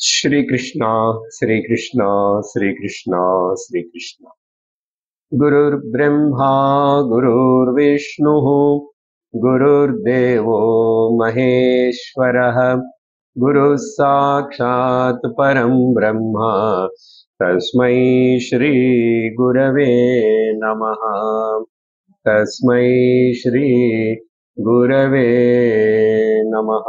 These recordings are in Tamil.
श्रीकृष्ण श्रीकृष्ण श्रीकृष्ण श्रीकृष्ण गुरुर्ब्रह्मा गुरुर्विष्णुः गुरुर्देवो महेश्वरः गुरुः साक्षात् परं ब्रह्म तस्मै श्रीगुरवे नमः तस्मै श्रीगुरवे नमः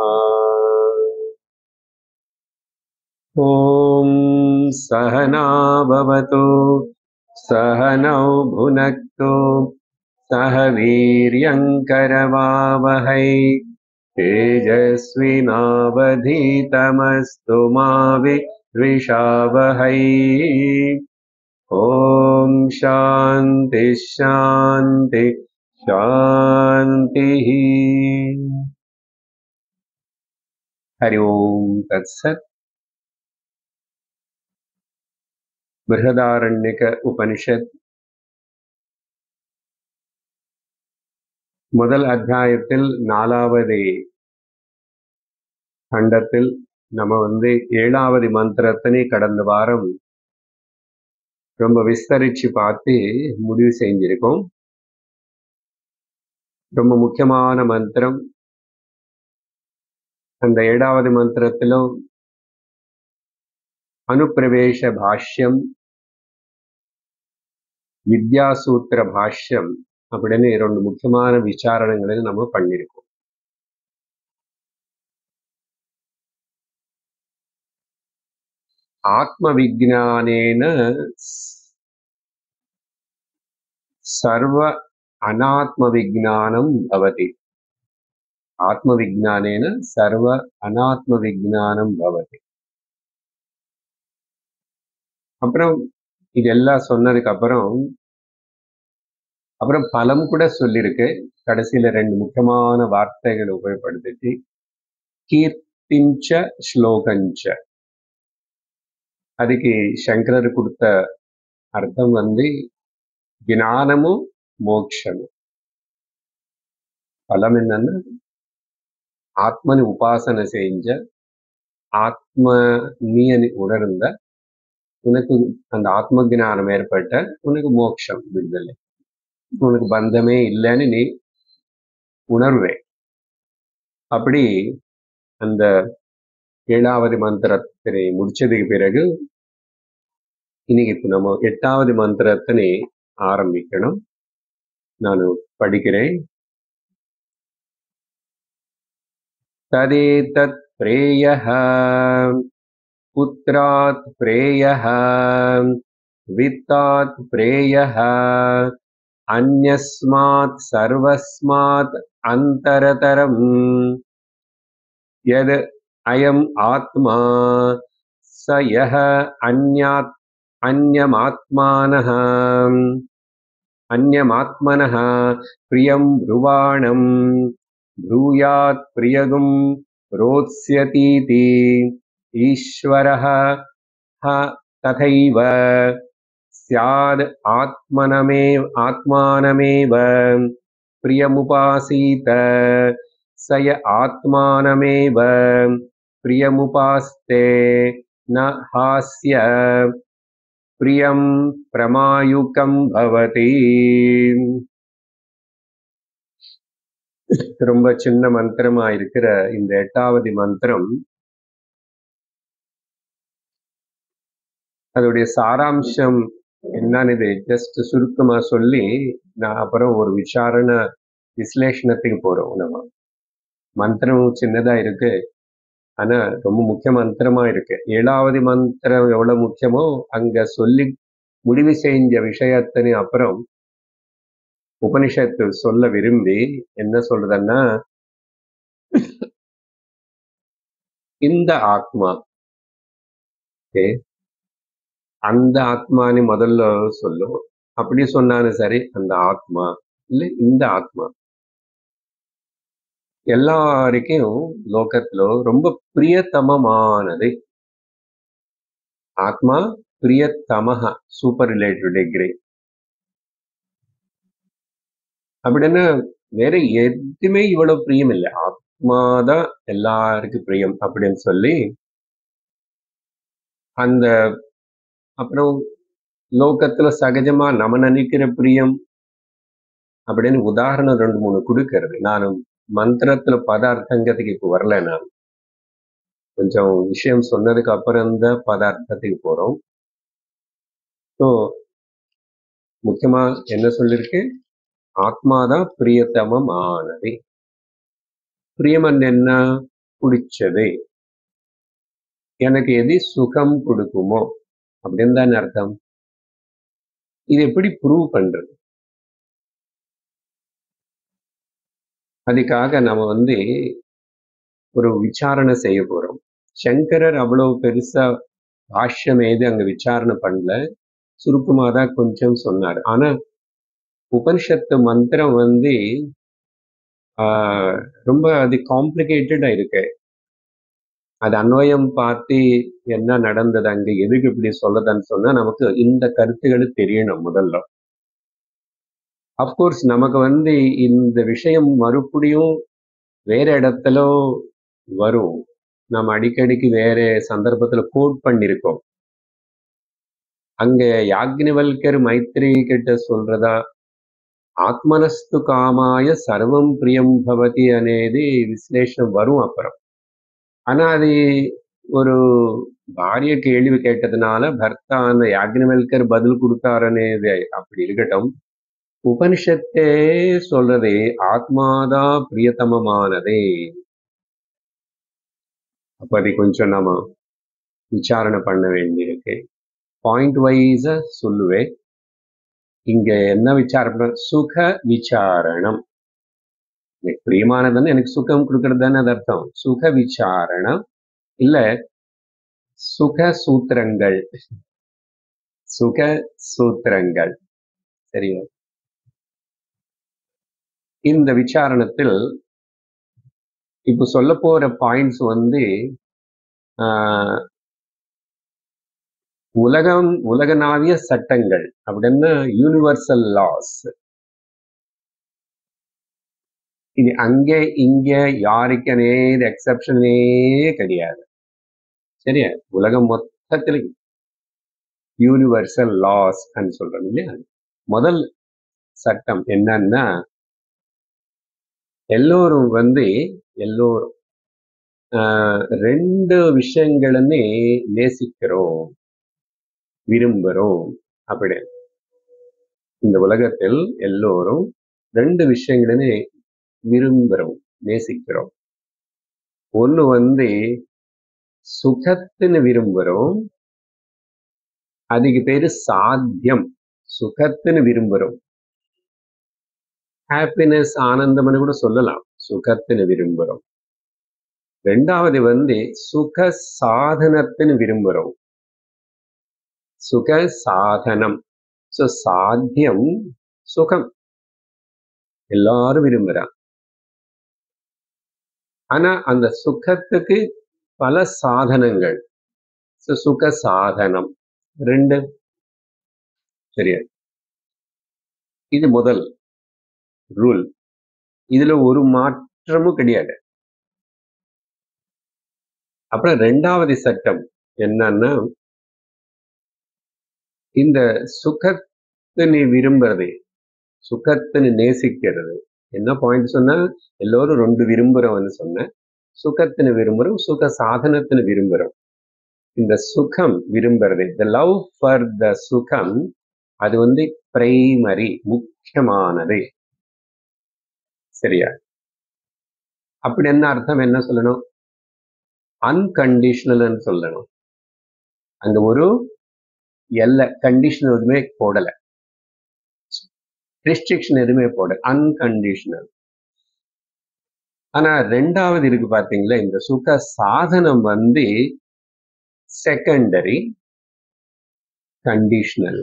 ॐ सहना भवतु सहनौ भुनक्तु सह वीर्यङ्करवावहै तेजस्विनावधीतमस्तु मा विद्विषावहै ॐ शान्ति शान्ति शान्तिः हरि ओम् तत्सत् बृहदारण्यक उपनिषत् முதல் அத்தியாயத்தில் நாலாவது கண்டத்தில் நம்ம வந்து ஏழாவது மந்திரத்தினை கடந்த வாரம் ரொம்ப விஸ்தரிச்சு பார்த்து முடிவு செஞ்சிருக்கோம் ரொம்ப முக்கியமான மந்திரம் அந்த ஏழாவது மந்திரத்திலும் அனுப்பிரவேச பாஷ்யம் வித்யாசூத்திர பாஷ்யம் அப்படின்னு இரண்டு முக்கியமான விசாரணங்களை நம்ம பண்ணியிருக்கோம் ஆத்ம விஜானேன சர்வ அனாத்ம விஜானம் பவதி ஆத்ம விஜானேன சர்வ அனாத்ம விஜானம் பவதி அப்புறம் இதெல்லாம் சொன்னதுக்கு அப்புறம் அப்புறம் பலம் கூட சொல்லியிருக்கு கடைசியில ரெண்டு முக்கியமான வார்த்தைகளை உபயோகப்படுத்திட்டு கீர்த்திஞ்ச ஸ்லோகஞ்ச அதுக்கு சங்கரர் கொடுத்த அர்த்தம் வந்து ஞானமும் மோட்சமும் பலம் என்னன்னா ஆத்மனி உபாசனை செஞ்ச ஆத்ம நீயனி உணர்ந்த உனக்கு அந்த ஆத்ம ஜானம் ஏற்பட்ட உனக்கு மோட்சம் விடுதலை உனக்கு பந்தமே இல்லைன்னு நீ உணர்வே அப்படி அந்த ஏழாவது மந்திரத்தினை முடிச்சதுக்கு பிறகு இன்னைக்கு இப்ப நம்ம எட்டாவது மந்திரத்தினை ஆரம்பிக்கணும் நான் படிக்கிறேன் ததேதத் பிரேயः पुत्रात् प्रेयः वित्तात् प्रेयः अन्यस्मात् सर्वस्मात् अन्तरतरम् यद् अयम् आत्मा स यः अन्यात् अन्यमात्मानः अन्यमात्मनः प्रियं ब्रुवाणम् ब्रूयात् प्रियगुं रोत्स्यतीति ईश्वरः ह तथैव स्याद् आत्मनमेव आत्मानमेव प्रियमुपासीत स य आत्मानमेव प्रियमुपास्ते न हास्य प्रियं प्रमायुकं भवति ரொம்ப சின்ன மந்திரமா இருக்கிற இந்த எட்டாவது மந்திரம் அதோடைய சாராம்சம் என்னன்னு இது ஜஸ்ட் சுருக்கமா சொல்லி நான் அப்புறம் ஒரு விசாரண விஸ்லேஷணத்துக்கு போறோம் நம்ம மந்திரம் சின்னதா இருக்கு ஆனா ரொம்ப முக்கிய மந்திரமா இருக்கு ஏழாவது மந்திரம் எவ்வளவு முக்கியமோ அங்க சொல்லி முடிவு செஞ்ச விஷயத்தினு அப்புறம் உபனிஷத்து சொல்ல விரும்பி என்ன சொல்றதுன்னா இந்த ஆத்மா ஓகே அந்த ஆத்மான்னு முதல்ல சொல்லும் அப்படி சொன்னாலும் சரி அந்த ஆத்மா இல்ல இந்த ஆத்மா எல்லாருக்கும் லோகத்துல ரொம்ப பிரியத்தமமானது ஆத்மா பிரியத்தமஹ சூப்பர் ரிலேட்டட் டிகிரி அப்படின்னா வேற எதுவுமே இவ்வளவு பிரியம் இல்லை ஆத்மாதான் எல்லாருக்கும் பிரியம் அப்படின்னு சொல்லி அந்த அப்புறம் லோகத்துல சகஜமா நம்ம நினைக்கிற பிரியம் அப்படின்னு உதாரணம் ரெண்டு மூணு கொடுக்கறது நான் மந்திரத்துல பதார்த்தங்கிறதுக்கு இப்போ வரல நான் கொஞ்சம் விஷயம் சொன்னதுக்கு அப்புறம் இந்த பதார்த்தத்துக்கு போறோம் ஸோ முக்கியமா என்ன சொல்லிருக்கு ஆத்மாதான் பிரியத்தமம் ஆனது பிரியமன் என்ன பிடிச்சது எனக்கு எது சுகம் கொடுக்குமோ அப்படின்னு தானே அர்த்தம் இது எப்படி ப்ரூவ் பண்றது அதுக்காக நம்ம வந்து ஒரு விசாரணை செய்ய போறோம் சங்கரர் அவ்வளவு பெருசா பாஷ்யம் ஏது அங்க விசாரணை பண்ணல சுருக்கமா தான் கொஞ்சம் சொன்னார் ஆனா உபனிஷத்து மந்திரம் வந்து ஆஹ், ரொம்ப அது காம்ப்ளிகேட்டடா இருக்கு அது அன்வயம் பார்த்து என்ன நடந்தது அங்க எதுக்கு இப்படி சொல்லதுன்னு சொன்னா நமக்கு இந்த கருத்துக்கள் தெரியணும் முதல்ல அப்கோர்ஸ் நமக்கு வந்து இந்த விஷயம் மறுபடியும் வேற இடத்துல வரும் நம்ம அடிக்கடிக்கு வேற சந்தர்ப்பத்துல கோட் பண்ணியிருக்கோம் அங்க யாக்னிவல்கர் மைத்ரி கிட்ட சொல்றதா ஆத்மனஸ்து காமாய சர்வம் பிரியம் பவதி అనేది விஸ்லேஷனம் வரும் அப்புறம் ஆனா அது ஒரு பாரிய கேள்வி கேட்டதுனால பர்த்தா அந்த யாக்னிவல்கர் பதில் கொடுத்தாருன்னு அப்படி இருக்கட்டும் உபனிஷத்தே சொல்றது ஆத்மாதான் பிரியத்தமமானதே அப்ப அது கொஞ்சம் நாம விசாரணை பண்ண வேண்டியிருக்கு பாயிண்ட் வைஸா சொல்லுவேன் இங்க என்ன விசாரணம் சுக விசாரணம் எனக்கு பிரியமானதுன்னு எனக்கு சுகம் கொடுக்கறது தானே அது அர்த்தம் சுக விசாரணம் இல்ல சுக சூத்திரங்கள் சுக சூத்திரங்கள் சரியா இந்த விசாரணத்தில் இப்ப சொல்ல போற பாயிண்ட்ஸ் வந்து ஆஹ், உலகம் உலகளாவிய சட்டங்கள் அப்படின்னா யூனிவர்சல் லாஸ் இது அங்கே இங்க யாருக்கனே எக்ஸப்ஷனே கிடையாது சரியா உலகம் மொத்தத்துல யூனிவர்சல் லாஸ் சொல்றோம் இல்லையா முதல் சட்டம் என்னன்னா எல்லோரும் வந்து எல்லோரும் ஆஹ், ரெண்டு விஷயங்களுமே நேசிக்கிறோம் விரும்புறோம் அப்படி இந்த உலகத்தில் எல்லோரும் ரெண்டு விஷயங்களுமே விரும்புறோம் நேசிக்கிறோம் ஒண்ணு வந்து சுகத்துன்னு விரும்புறோம் அதுக்கு பேரு சாத்தியம் சுகத்துன்னு விரும்புறோம் ஹாப்பினஸ் ஆனந்தம்னு கூட சொல்லலாம் சுகத்துன்னு விரும்புறோம் ரெண்டாவது வந்து சுக சாதனத்துன்னு விரும்புறோம் சுக சாதனம் ஸோ சாத்தியம் சுகம் எல்லாரும் விரும்புறான் ஆனா அந்த சுகத்துக்கு பல சாதனங்கள் So, சுக சாதனம் ரெண்டு சரியா இது முதல் ரூல் இதுல ஒரு மாற்றமும் கிடையாது அப்புறம் ரெண்டாவது சட்டம் என்னன்னா இந்த சுகத்தை நீ விரும்புறது சுகத்தை நீ நேசிக்கிறது என்ன பாயிண்ட் சொன்னா எல்லோரும் ரெண்டு விரும்புறோம்னு சொன்னேன் சுகத்தின்னு விரும்புறோம் சுக சாதனத்தின்னு விரும்புறோம் இந்த சுகம் விரும்புறது த லவ் ஃபார் த சுகம் அது வந்து பிரைமரி முக்கியமானது சரியா அப்படி என்ன அர்த்தம் என்ன சொல்லணும் அன்கண்டிஷனல்னு சொல்லணும் அந்த ஒரு எல்லை கண்டிஷன் எதுவுமே போடல ரெஸ்ட்ரிக்ஷன் எதுவுமே போடல அன்கண்டிஷனல் ஆனா ரெண்டாவது இருக்கு பாத்தீங்களா இந்த சுக சாதனம் வந்து செகண்டரி கண்டிஷனல்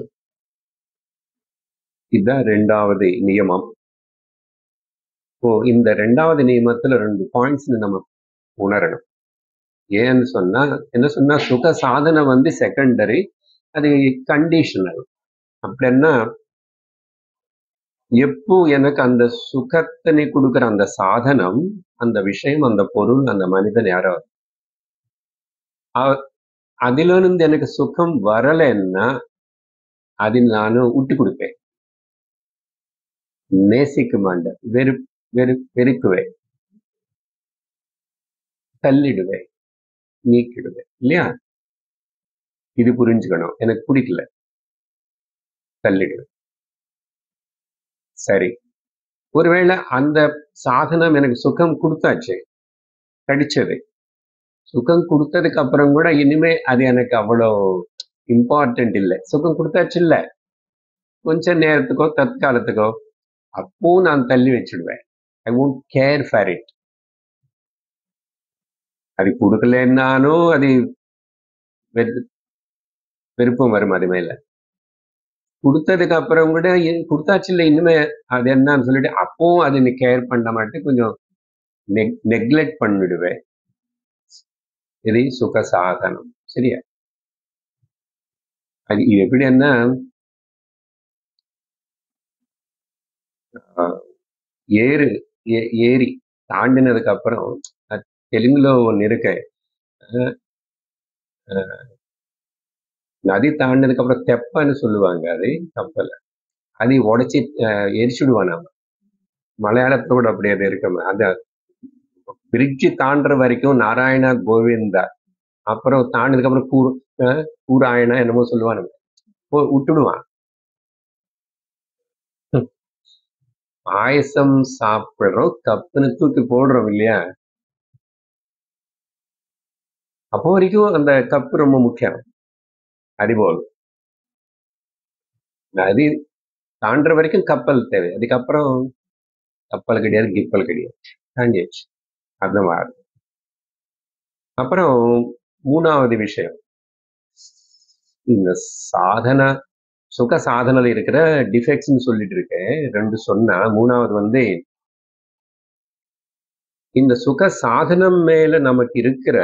இதுதான் ரெண்டாவது நியமம் இப்போ இந்த ரெண்டாவது நியமத்துல ரெண்டு பாயிண்ட்ஸ் நம்ம உணரணும் ஏன்னு சொன்னா என்ன சொன்னா சுக சாதனம் வந்து செகண்டரி அது கண்டிஷனல் அப்படின்னா எப்போ எனக்கு அந்த சுகத்தினை கொடுக்கிற அந்த சாதனம் அந்த விஷயம் அந்த பொருள் அந்த மனிதன் யாரோ அவ- அதிலிருந்து எனக்கு சுகம் வரலைன்னா அதில் நான் விட்டு கொடுப்பேன் நேசிக்க மாட்டேன் வெறு வெறு வெறுக்குவேன் தள்ளிடுவேன் நீக்கிடுவேன் இல்லையா இது புரிஞ்சுக்கணும் எனக்கு பிடிக்கல தள்ளிடுவேன் சரி ஒருவேளை அந்த சாதனம் எனக்கு சுகம் கொடுத்தாச்சு கிடைச்சது சுகம் கொடுத்ததுக்கு அப்புறம் கூட இனிமே அது எனக்கு அவ்வளோ இம்பார்ட்டன்ட் இல்லை சுகம் கொடுத்தாச்சு இல்ல கொஞ்ச நேரத்துக்கோ தற்காலத்துக்கோ அப்போ நான் தள்ளி வச்சிடுவேன் ஐ won't கேர் ஃபார் இட் அது கொடுக்கலன்னாலும் அது வெறு- விருப்பம் வரும் அது மேல கொடுத்ததுக்கு அப்புறம் கூட இ- கொடுத்தாச்சு இல்லை இனிமே அது என்னன்னு சொல்லிட்டு அப்போ அது நீ கேர் பண்ண மாட்டேன் கொஞ்சம் நெக்லெக்ட் பண்ணிடுவேன் இது சுக சாதனம் சரியா அது இது எப்படி என்ன ஆஹ், ஏறு ஏ- ஏரி தாண்டினதுக்கு அப்புறம் அது தெலுங்குல ஒன்று இருக்கு அஹ், அஹ், நதி தாண்டினதுக்கு அப்புறம் தெப்பன்னு சொல்லுவாங்க அது கப்பல் அதை உடைச்சி எரிச்சுடுவான் நம்ம மலையாளத்துல கூட அப்படி அது இருக்கு அந்த பிரிட்ஜு தாண்டுற வரைக்கும் நாராயண கோவிந்தா அப்புறம் தாண்டினதுக்கு அப்புறம் கூர் அஹ், கூராயணா என்னமோ சொல்லுவானுங்க போ- விட்டுடுவான் ஹம். பாயசம் சாப்பிடுறோம் கப்புன்னு தூக்கி போடுறோம் இல்லையா அப்போ வரைக்கும் அந்த கப்பு ரொம்ப முக்கியம் அதுபோல் நதி தாண்டுற வரைக்கும் கப்பல் தேவை அதுக்கப்புறம் கப்பல் கிடையாது கிப்பல் கிடையாது தாண்டியாச்சு அந்த மாதிரி அப்புறம் மூணாவது விஷயம் இந்த சாதன சுக சாதனையில இருக்கிற டிஃபெக்ட்ஸ்னு சொல்லிட்டு இருக்கேன் ரெண்டு சொன்னா மூணாவது வந்து இந்த சுக சாதனம் மேல நமக்கு இருக்கிற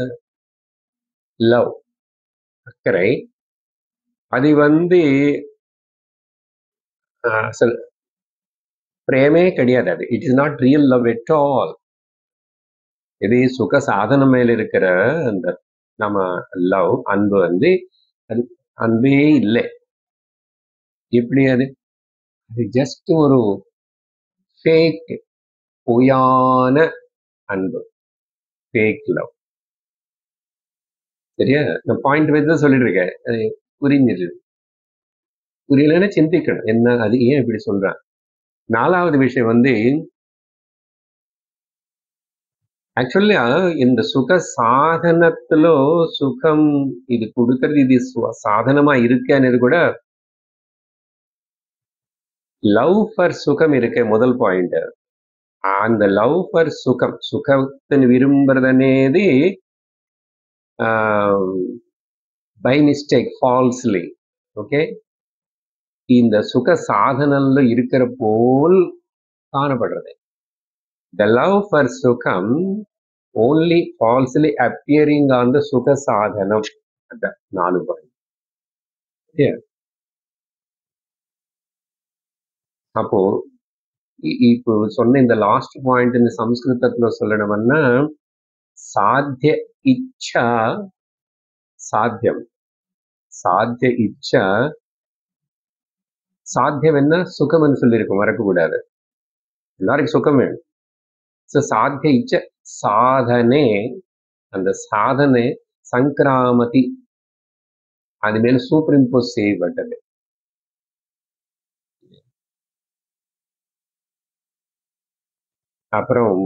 லவ் அக்கறை அது வந்து ஆஹ், அசல் பிரேமே கிடையாது அது it is not real love at all இது சுக சாதனம் மேல இருக்கிற அந்த நம்ம லவ் அன்பு வந்து அது அன்பே இல்லை எப்படி அது அது ஜஸ்ட் ஒரு ஃபேக் பொய்யான அன்பு ஃபேக் லவ் சரியா நான் பாயிண்ட் வைத்து தான் சொல்லிட்டு இருக்கேன் அது புரிஞ்சிது புரியலன்னா சிந்திக்கணும் என்ன அது ஏன் இப்படி சொல்றான் நாலாவது விஷயம் வந்து ஆக்சுவலி இந்த சுக சாதனத்துல சுகம் இது கொடுக்கறது இது சு- சாதனமா இருக்கு అనేది கூட லவ் ஃபார் சுகம் இருக்க முதல் பாயிண்ட் அந்த லவ் ஃபார் சுகம் சுகத்தின் விரும்புறது అనేది బై మిస్టేక్ ஃபால்ஸ்லி ஓகே இந்த சுக சாதனம்ல இருக்கிற போல் காணப்படுறது த லவ் ஃபார் சுகம் only falsely appearing on the சுக சாதனம் அதான் நாலு பாயிண்ட் அப்போ இ- இப்போ சொன்ன இந்த லாஸ்ட் பாயிண்ட் இந்த சம்ஸ்கிருதத்துல சொல்லணும்னா சாத்திய இச்சா சாத்தியம் சாத்திய இச்சா சாத்தியம் என்ன சுகம்னு சொல்லியிருக்கோம் மறக்கக்கூடாது எல்லாருக்கும் சுகம் வேணும் ஸோ சாத்திய இச்ச சாதனை அந்த சாதனை சங்கிராமதி அது மேல சூப்பர் இம்போஸ் செய்யப்பட்டது அப்புறம்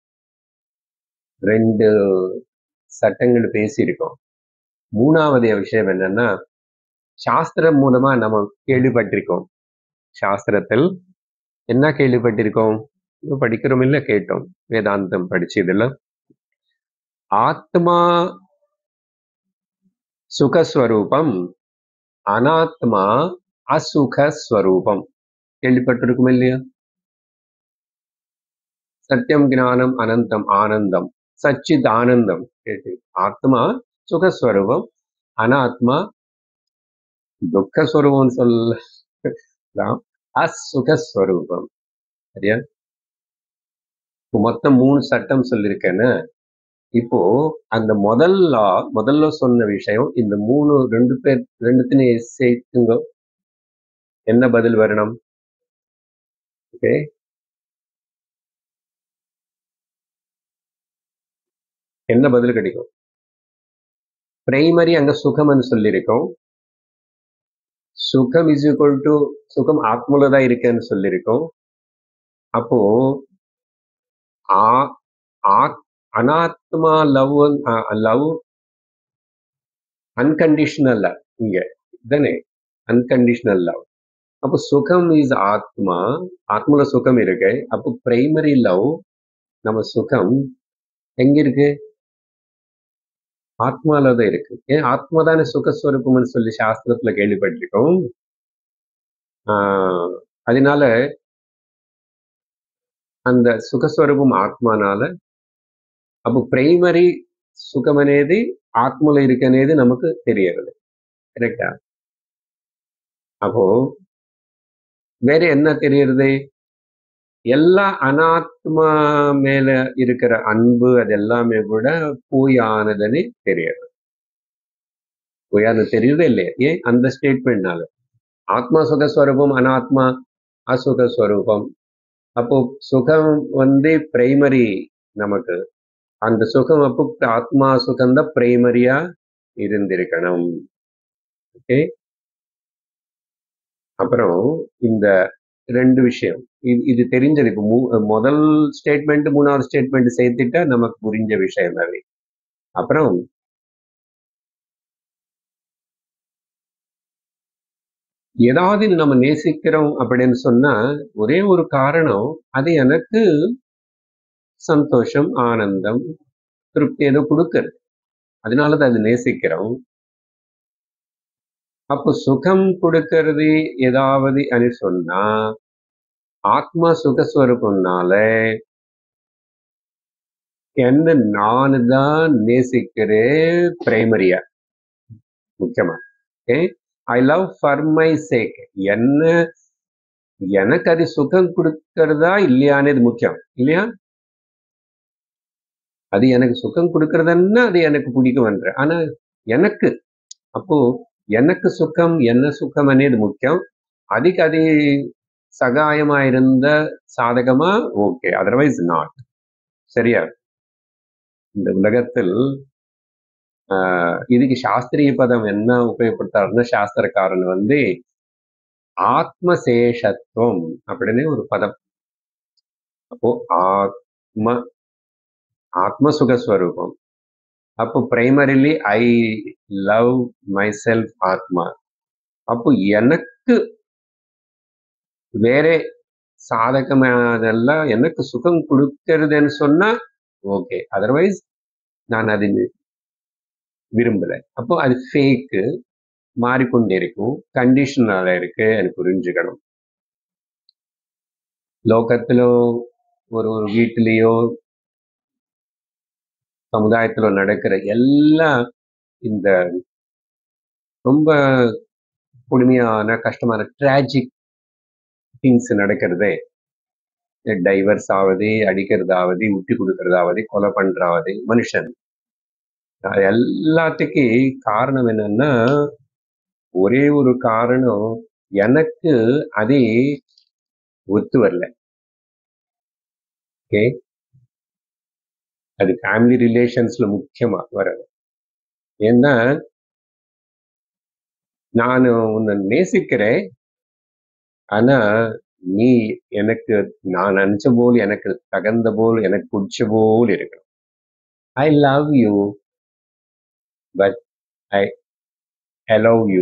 ரெண்டு சட்டங்கள் பேசியிருக்கோம் மூணாவது விஷயம் என்னன்னா சாஸ்திரம் மூலமா நம்ம கேள்விப்பட்டிருக்கோம் சாஸ்திரத்தில் என்ன கேள்விப்பட்டிருக்கோம் இது படிக்கிறோம் இல்ல கேட்டோம் வேதாந்தம் படிச்சதுல ஆத்மா சுகஸ்வரூபம் அனாத்மா அசுகஸ்வரூபம் கேள்விப்பட்டிருக்கும் இல்லையா சத்தியம் ஞானம் அனந்தம் ஆனந்தம் சச்சித் ஆனந்தம் கேட்டு ஆத்மா சுகஸ்வரூபம் அனாத்மா துக்கஸ்வரூபம் சொல்லலாம் அசுகஸ்வரூபம் சரியா இப்போ மொத்தம் மூணு சட்டம் சொல்லியிருக்கேன்னு இப்போ அந்த முதல் லா முதல்ல சொன்ன விஷயம் இந்த மூணு ரெண்டு பேர் ரெண்டுத்தினையும் சேர்த்துங்க என்ன பதில் வரணும் ஓகே என்ன பதில் கிடைக்கும் பிரைமரி அங்க சுகம்னு சொல்லியிருக்கோம் சுகம் இஸ் ஈக்குவல் டு சுகம் ஆத்மல தான் இருக்கேன்னு சொல்லியிருக்கோம் அப்போ ஆ- ஆத்- அனாத்மா லவ் லவ் அன்கண்டிஷனல் இங்க தானே அன்கண்டிஷனல் லவ் அப்போ சுகம் இஸ் ஆத்மா ஆத்மல சுகம் இருக்கு அப்போ பிரைமரி லவ் நம்ம சுகம் எங்க இருக்கு ஆத்மால தான் இருக்கு ஏன் ஆத்மா தானே சுகஸ்வரூபம்னு சொல்லி சாஸ்திரத்துல கேள்விப்பட்டிருக்கோம் ஆஹ் அதனால அந்த సుఖస్వరూపం ఆత్మనాల అప్పుడు ప్రైమరీ సుఖం అనేది ఆత్మలో ఇருக்கு అనేది நமக்கு தெரியறது கரெக்டா அப்போ வேற என்ன தெரியறது எல்லா அனாத்மா மேல இருக்கிற அன்பு அது எல்லாமே கூட பொய்யானதுன்னு தெரியுது பொய்யானது தெரியுதே இல்லையா ஏன் அந்த ஸ்டேட்மெண்ட்னால ஆத்மா சுகஸ்வரூபம் அனாத்மா அசுகஸ்வரூபம் அப்போ சுகம் வந்து பிரைமரி நமக்கு அந்த சுகம் அப்போ ஆத்மா சுகம் தான் பிரைமரியா இருந்திருக்கணும் ஓகே அப்புறம் இந்த ரெண்டு விஷயம் இது இது தெரிஞ்சது இப்போ மூ- முதல் ஸ்டேட்மெண்ட் மூணாவது ஸ்டேட்மெண்ட் சேர்த்துட்டா நமக்கு புரிஞ்ச விஷயம் அது அப்புறம் ஏதாவது நம்ம நேசிக்கிறோம் அப்படின்னு சொன்னா ஒரே ஒரு காரணம் அது எனக்கு சந்தோஷம் ஆனந்தம் திருப்தி ஏதோ கொடுக்கறது அதனாலதான் அது நேசிக்கிறோம் அப்போ சுகம் கொடுக்கறது ஏதாவது అని சொன்னா ஆத்மா சுகஸ்வரூபம்னால என்ன நான் தான் நேசிக்கிறேன் பிரைமரியா முக்கியமா okay I love for my sake என்ன எனக்கு அது சுகம் கொடுக்கறதா இல்லையானது முக்கியம் இல்லையா அது எனக்கு சுகம் கொடுக்கறதுன்னா அது எனக்கு பிடிக்கும்ன்ற ஆனா எனக்கு அப்போ எனக்கு சுகம் என்ன சுகம் అనేది முக்கியம் அதுக்கு அது சகாயமா இருந்த சாதகமா ஓகே அதர்வைஸ் நாட் சரியா இந்த உலகத்தில் ஆஹ், இதுக்கு சாஸ்திரிய பதம் என்ன உபயோகப்படுத்தாருன்னா சாஸ்திரக்காரன் வந்து ஆத்மசேஷத்துவம் அப்படின்னு ஒரு பதம் அப்போ ஆத்ம ஆத்ம சுகஸ்வரூபம் அப்போ primarily I love my self ஆத்மா அப்போ எனக்கு வேற சாதகமானதெல்லாம் எனக்கு சுகம் கொடுக்கறதுன்னு சொன்னா ஓகே அதர்வைஸ் நான் அது விரும்பல அப்போ அது ஃபேக்கு மாறிக்கொண்டே இருக்கும் கண்டிஷனால இருக்கு எனக்கு புரிஞ்சுக்கணும் லோகத்திலோ ஒரு ஒரு வீட்டிலேயோ சமுதாயத்துல நடக்கிற எல்லா இந்த ரொம்ப கொடுமையான கஷ்டமான ட்ராஜிக் திங்ஸ் நடக்கிறதே டைவர்ஸ் ஆகுது அடிக்கிறதாவது விட்டு கொடுக்கறதாவது கொலை பண்றாவது மனுஷன் அது எல்லாத்துக்கு காரணம் என்னன்னா ஒரே ஒரு காரணம் எனக்கு அதே ஒத்து வரல ஓகே அது ஃபேமிலி ரிலேஷன்ஸ்ல முக்கியமா வர்றது ஏன்னா நான் உன்னை நேசிக்கிறேன் ஆனா நீ எனக்கு நான் நினைச்ச போல் எனக்கு தகுந்த போல் எனக்கு பிடிச்ச போல் இருக்கணும் I love you but I allow you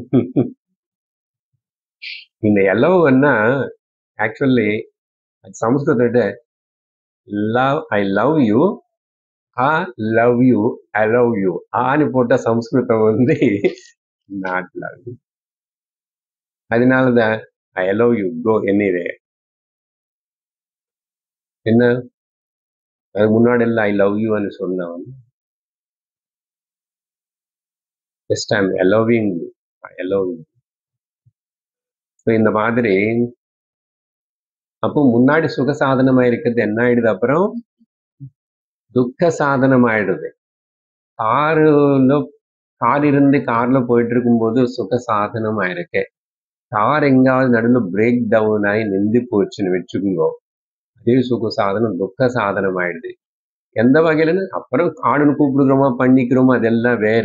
இந்த எலவ்னா ஆக்சுவலி சமஸ்கிருதத்தை love I love you ah love you I love you ஆன்னு போட்ட சம்ஸ்கிருதம் வந்து நாட் லவ் யூ அதனாலதான் I love you go anyway என்ன அது முன்னாடி எல்லாம் ஐ லவ் யூன்னு சொன்னவன் just I'm loving I love you so இந்த மாதிரி அப்போ முன்னாடி சுகசாதனமா இருக்கிறது என்ன ஆயிடுது அப்புறம் துக்க சாதனம் ஆயிடுது காருல கார் இருந்து கார்ல போயிட்டு இருக்கும்போது சுக சாதனம் ஆயிருக்கு கார் எங்காவது நடுவில் பிரேக் டவுன் ஆகி நின்று போச்சுன்னு வச்சுக்கோங்க அதே சுக சாதனம் துக்க சாதனம் ஆயிடுது எந்த வகையிலன்னு அப்புறம் ஆடுன்னு கூப்பிடுக்கிறோமா பண்ணிக்கிறோமா அதெல்லாம் வேற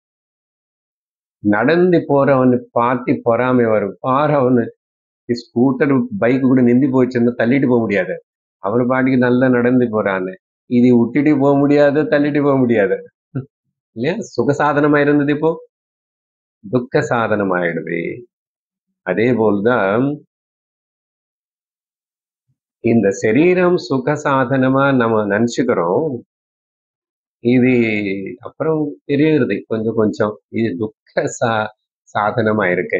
நடந்து போறவனு பார்த்து பொறாமை வரும் பாரு அவனு ஸ்கூட்டர் பைக் கூட நிந்தி போச்சுன்னா தள்ளிட்டு போக முடியாது அவன் பாட்டுக்கு நல்லா நடந்து போறான்னு இது விட்டுட்டு போக முடியாது தள்ளிட்டு போக முடியாது இல்லையா சுக சாதனமா இருந்தது இப்போ துக்க சாதனம் ஆயிடுது அதே போல்தான் இந்த சரீரம் சுக சாதனமா நம்ம நினைச்சுக்கிறோம் இது அப்புறம் தெரியுறது கொஞ்சம் கொஞ்சம் இது துக்க சா சாதனமா இருக்கு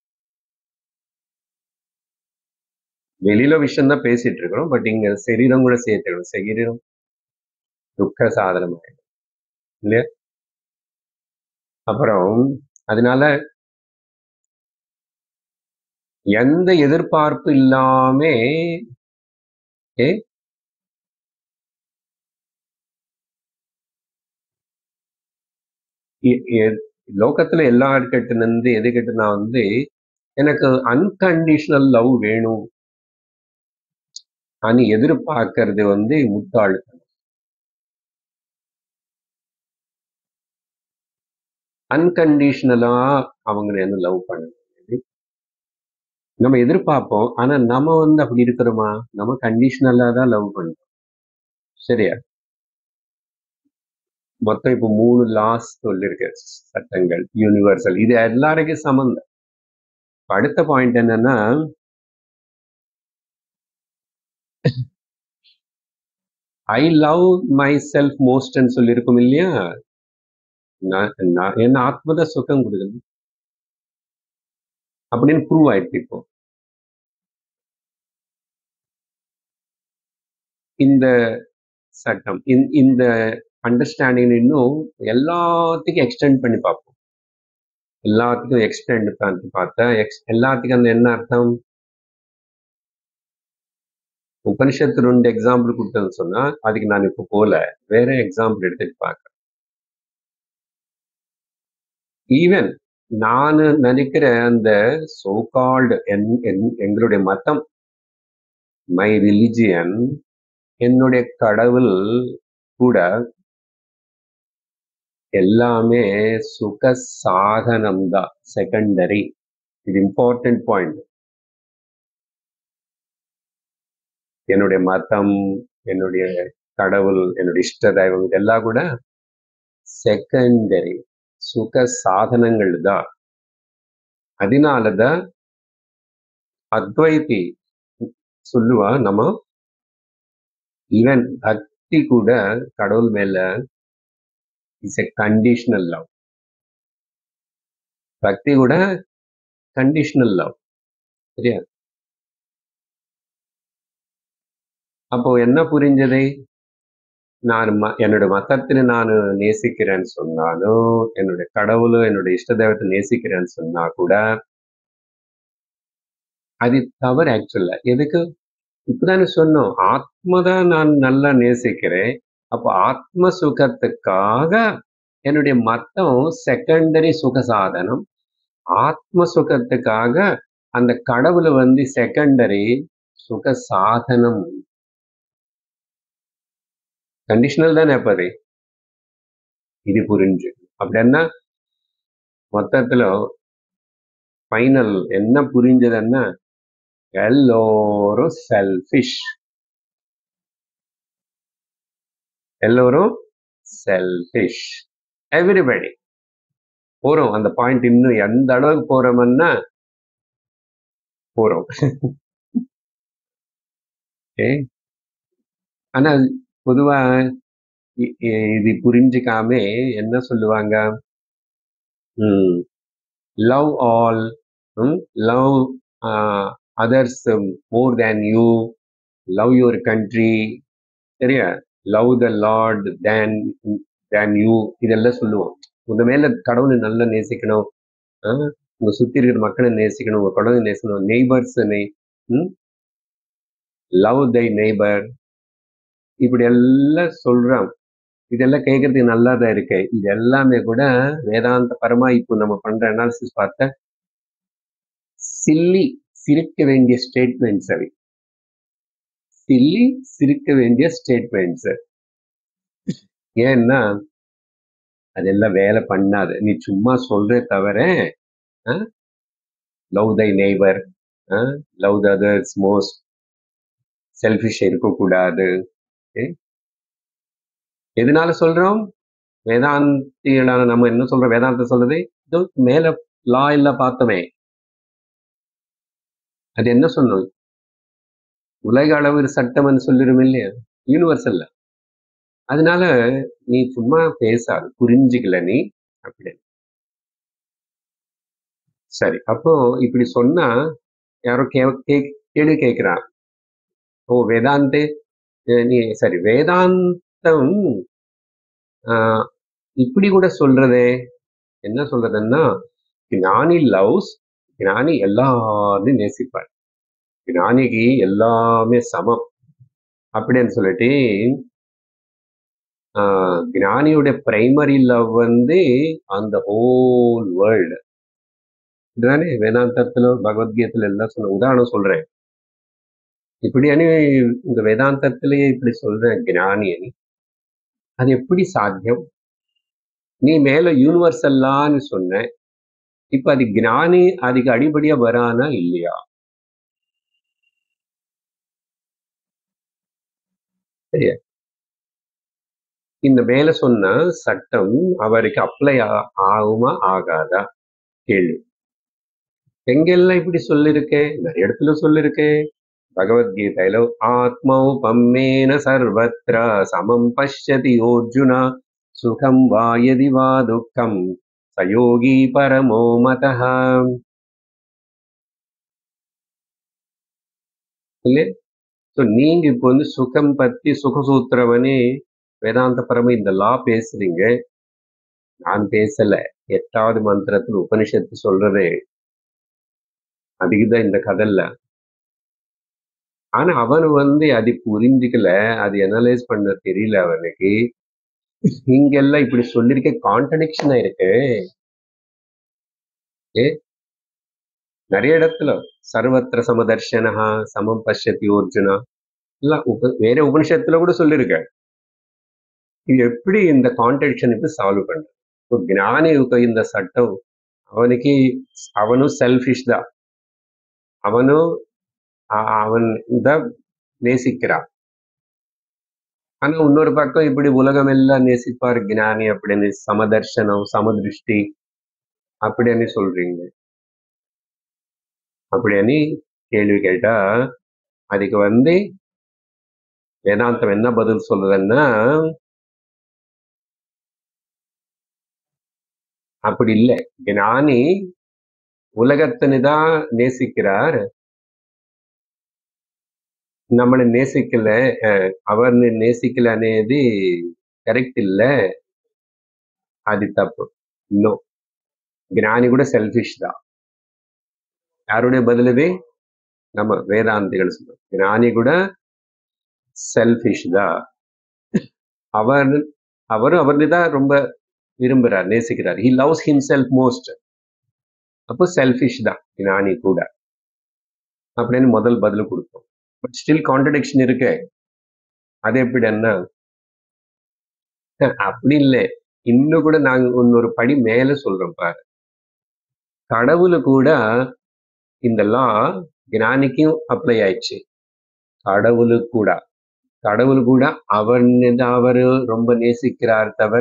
வெளியில விஷயம் தான் பேசிட்டு இருக்கிறோம் பட் இங்க சரீரம் கூட சேர்த்துக்கணும் சரீரம் துக்க சாதனம் ஆயிடும் இல்லையா அப்புறம் அதனால எந்த எதிர்பார்ப்பு இல்லாம ஏ இ- எ- லோகத்துல எல்லா கிட்ட இருந்து எது கிட்ட நான் வந்து எனக்கு அன்கண்டிஷனல் லவ் வேணும் అని எதிர்பார்க்கறது வந்து முட்டாள்தனம் அன்கண்டிஷனலா அவங்களை வந்து லவ் பண்ணணும் நம்ம எதிர்பார்ப்போம் ஆனா நம்ம வந்து அப்படி இருக்கிறோமா நம்ம கண்டிஷனலா தான் லவ் பண்றோம் சரியா மொத்தம் இப்போ மூணு லாஸ் சொல்லிருக்கு சட்டங்கள் யூனிவர்சல் இது எல்லாருக்கும் சம்மந்தம் இப்ப அடுத்த பாயிண்ட் என்னன்னா ஐ லவ் மை செல்ஃப் மோஸ்ட்னு சொல்லியிருக்கும் இல்லையா நான் நான் என்ன ஆத்மத சுகம் கொடுக்குது அப்படின்னு ப்ரூவ் ஆயிடுச்சு இப்போ இந்த சட்டம் இந்த- இந்த அண்டர்ஸ்டாண்டிங் இன்னும் எல்லாத்துக்கும் எக்ஸ்டெண்ட் பண்ணி பார்ப்போம் எல்லாத்துக்கும் எக்ஸ்டெண்ட் பண்ணி பார்த்தா எக்ஸ் எல்லாத்துக்கும் அந்த என்ன அர்த்தம் உபனிஷத்து ரெண்டு எக்ஸாம்பிள் கொடுத்தேன்னு சொன்னா அதுக்கு நான் இப்போ போல வேற எக்ஸாம்பிள் எடுத்துட்டு பார்க்கறேன் ஈவன் நான் நினைக்கிற அந்த சோகால்டு எங்களுடைய மதம் மை ரிலிஜியன் என்னுடைய கடவுள் கூட எல்லாமே சுக சாதனம் தான் செகண்டரி இது இம்பார்ட்டன்ட் பாயிண்ட் என்னுடைய மதம் என்னுடைய கடவுள் என்னுடைய இஷ்ட தெய்வம் இதெல்லாம் கூட செகண்டரி சுக சாதனங்கள் தான் அதனாலதான் அத்வைதி சொல்லுவா நம்ம ஈவன் பக்தி கூட கடவுள் மேல இஸ் எ கண்டிஷனல் லவ் பக்தி கூட கண்டிஷனல் லவ் சரியா அப்போ என்ன புரிஞ்சது நான் ம- என்னோட மதத்தினை நான் நேசிக்கிறேன்னு சொன்னாலும் என்னுடைய கடவுளும் என்னுடைய இஷ்ட தெய்வத்தை நேசிக்கிறேன்னு சொன்னா கூட அது தவறு ஆக்சுவலா எதுக்கு இப்பதானே சொன்னோம் ஆத்மதான் நான் நல்லா நேசிக்கிறேன் அப்போ ஆத்ம சுகத்துக்காக என்னுடைய மத்தம் செகண்டரி சுக சாதனம் ஆத்ம சுகத்துக்காக அந்த கடவுளை வந்து செகண்டரி சுக சாதனம் கண்டிஷனல் தானே அப்ப அது இது புரிஞ்சு அப்படின்னா மொத்தத்துல ஃபைனல் என்ன புரிஞ்சதுன்னா எல்லோரும் செல்ஃபிஷ் எல்லோரும் செல்ஃபிஷ் எவ்ரிபடி போறோம் அந்த பாயிண்ட் இன்னும் எந்த அளவுக்கு போறோம்னா போறோம் ஓகே ஆனா பொதுவா இ- இ- இது புரிஞ்சுக்காம என்ன சொல்லுவாங்க love all love others more than you love your country சரியா love the lord than than you இதெல்லாம் சொல்லுவோம் உங்க மேல கடவுளை நல்லா நேசிக்கணும் ஆ? உங்க சுத்தி இருக்கிற மக்களை நேசிக்கணும் உங்க கடவுளை நேசிக்கணும் நெய்பர்ஸ் லவ் தை நெய்பர் இப்படி எல்லாம் சொல்றான் இதெல்லாம் கேட்கறதுக்கு நல்லா தான் இருக்கு இது எல்லாமே கூட வேதாந்த பரமா இப்போ நம்ம பண்ற அனாலிசிஸ் பார்த்த சில்லி சிரிக்க வேண்டிய ஸ்டேட்மெண்ட்ஸ் அவை சில்லி சிரிக்க வேண்டிய ஸ்டேட்மெண்ட்ஸ் ஏன்னா அதெல்லாம் வேலை பண்ணாது நீ சும்மா சொல்றே தவிர love thy neighbour love the others most selfish இருக்கக்கூடாது okay? எதனால சொல்றோம் வேதாந்திகளான நம்ம என்ன சொல்றோம் வேதாந்த சொல்றது இதோ மேல லா எல்லாம் பார்த்தோமே அது என்ன சொன்னோம் உலக அளவு சட்டம்னு சொல்லிரும் இல்லையா யூனிவர்சல்ல அதனால நீ சும்மா பேசாது புரிஞ்சுக்கல நீ அப்படி சரி அப்போ இப்படி சொன்னா யாரோ கே கே- கேள்வி கேட்கிறான் ஓ வேதாந்தே அஹ் நீ சரி வேதாந்தம் ஆஹ், இப்படி கூட சொல்றதே என்ன சொல்றதுன்னா ஞானி லவ்ஸ் ஞானி எல்லாரையும் நேசிப்பார் ஞானிக்கு எல்லாமே சமம் அப்படின்னு சொல்லிட்டு ஆஹ், ஞானியோட பிரைமரி லவ் வந்து அந்த ஹோல் வேர்ல்டு இதுதானே வேதாந்தத்துல பகவத்கீதையில எல்லாம் சொன்ன உதாரணம் சொல்றேன் இப்படியானே இந்த வேதாந்தத்திலேயே இப்படி சொல்றேன் ஞானி அது எப்படி சாத்தியம் நீ மேல யூனிவர்சல்லான்னு சொன்ன இப்ப அது ஞானி அதுக்கு அடிபடியா வரானா இல்லையா சரியா இந்த மேல சொன்ன சட்டம் அவருக்கு அப்ளை ஆகுமா ஆகாதா கேள்வி எங்கெல்லாம் இப்படி சொல்லிருக்கே நிறைய இடத்துல சொல்லிருக்கே பகவத்கீதையில ஆத்மௌபம்மேன சர்வத்ர சமம் பஷ்யதி யோர்ஜுனா சுகம் வா யதி வா துக்கம் சயோகி பரமோ மதः இல்ல ஸோ நீங்க இப்போ வந்து சுகம் பத்தி சுகசூத்திரவனே வேதாந்த பரம இந்த லா பேசுறீங்க நான் பேசல எட்டாவது மந்திரத்துல உபனிஷத்து சொல்றது அதுக்குதான் இந்த கதல்ல ஆனா அவன் வந்து அது புரிஞ்சுக்கல அது அனலைஸ் பண்ண தெரியல அவனுக்கு இங்கெல்லாம் இப்படி சொல்லிருக்க கான்ட்ரடிக்ஷனா இருக்கு ஏ நிறைய இடத்துல சர்வத்திர சமதர்ஷனா சமம் பஷ்யதி அர்ஜுனா எல்லாம் உப வேற உபனிஷத்துல கூட சொல்லிருக்க இது எப்படி இந்த கான்ட்ரடிக்ஷன் இப்படி சால்வ் பண்றது இப்போ ஞானிக்கு இந்த சட்டம் அவனுக்கு அவனும் செல்ஃபிஷ் தான் அவனும் அ- அவன் தான் நேசிக்கிறான் ஆனா இன்னொரு பக்கம் இப்படி உலகம் எல்லாம் நேசிப்பார் ஞானி அப்படின்னு சமதர்ஷனம் சமதிருஷ்டி அப்படின்னு சொல்றீங்க அப்படின்னு கேள்வி கேட்டா அதுக்கு வந்து வேதாந்தம் என்ன பதில் சொல்றதுன்னா அப்படி இல்லை ஞானி உலகத்தினு தான் நேசிக்கிறார் நம்மளை நேசிக்கல அஹ், அவர்னு நேசிக்கல అనేది கரெக்ட் இல்ல அது தப்பு இன்னும் ஞானி கூட செல்ஃபிஷ் தான் யாருடைய பதிலுது நம்ம வேதாந்திகள் சொல்றோம் ஞானி கூட செல்ஃபிஷ் தான் அவர் அவரும் அவர்னு தான் ரொம்ப விரும்புறார் நேசிக்கிறார் ஹி லவ்ஸ் ஹிம்செல்ஃப் மோஸ்ட் அப்போ செல்ஃபிஷ் தான் ஞானி கூட அப்படின்னு முதல் பதில் கொடுப்போம் பட் ஸ்டில் கான்ட்ரடிக்ஷன் இருக்கு அது எப்படி என்ன அப்படி இல்லை இன்னும் கூட நாங்க இன்னொரு படி மேல சொல்றோம் பாரு கடவுளு கூட இந்த லா ஞானிக்கும் அப்ளை ஆயிடுச்சு கடவுளு கூட கடவுள் கூட அவர் அவரு ரொம்ப நேசிக்கிறார் தவிர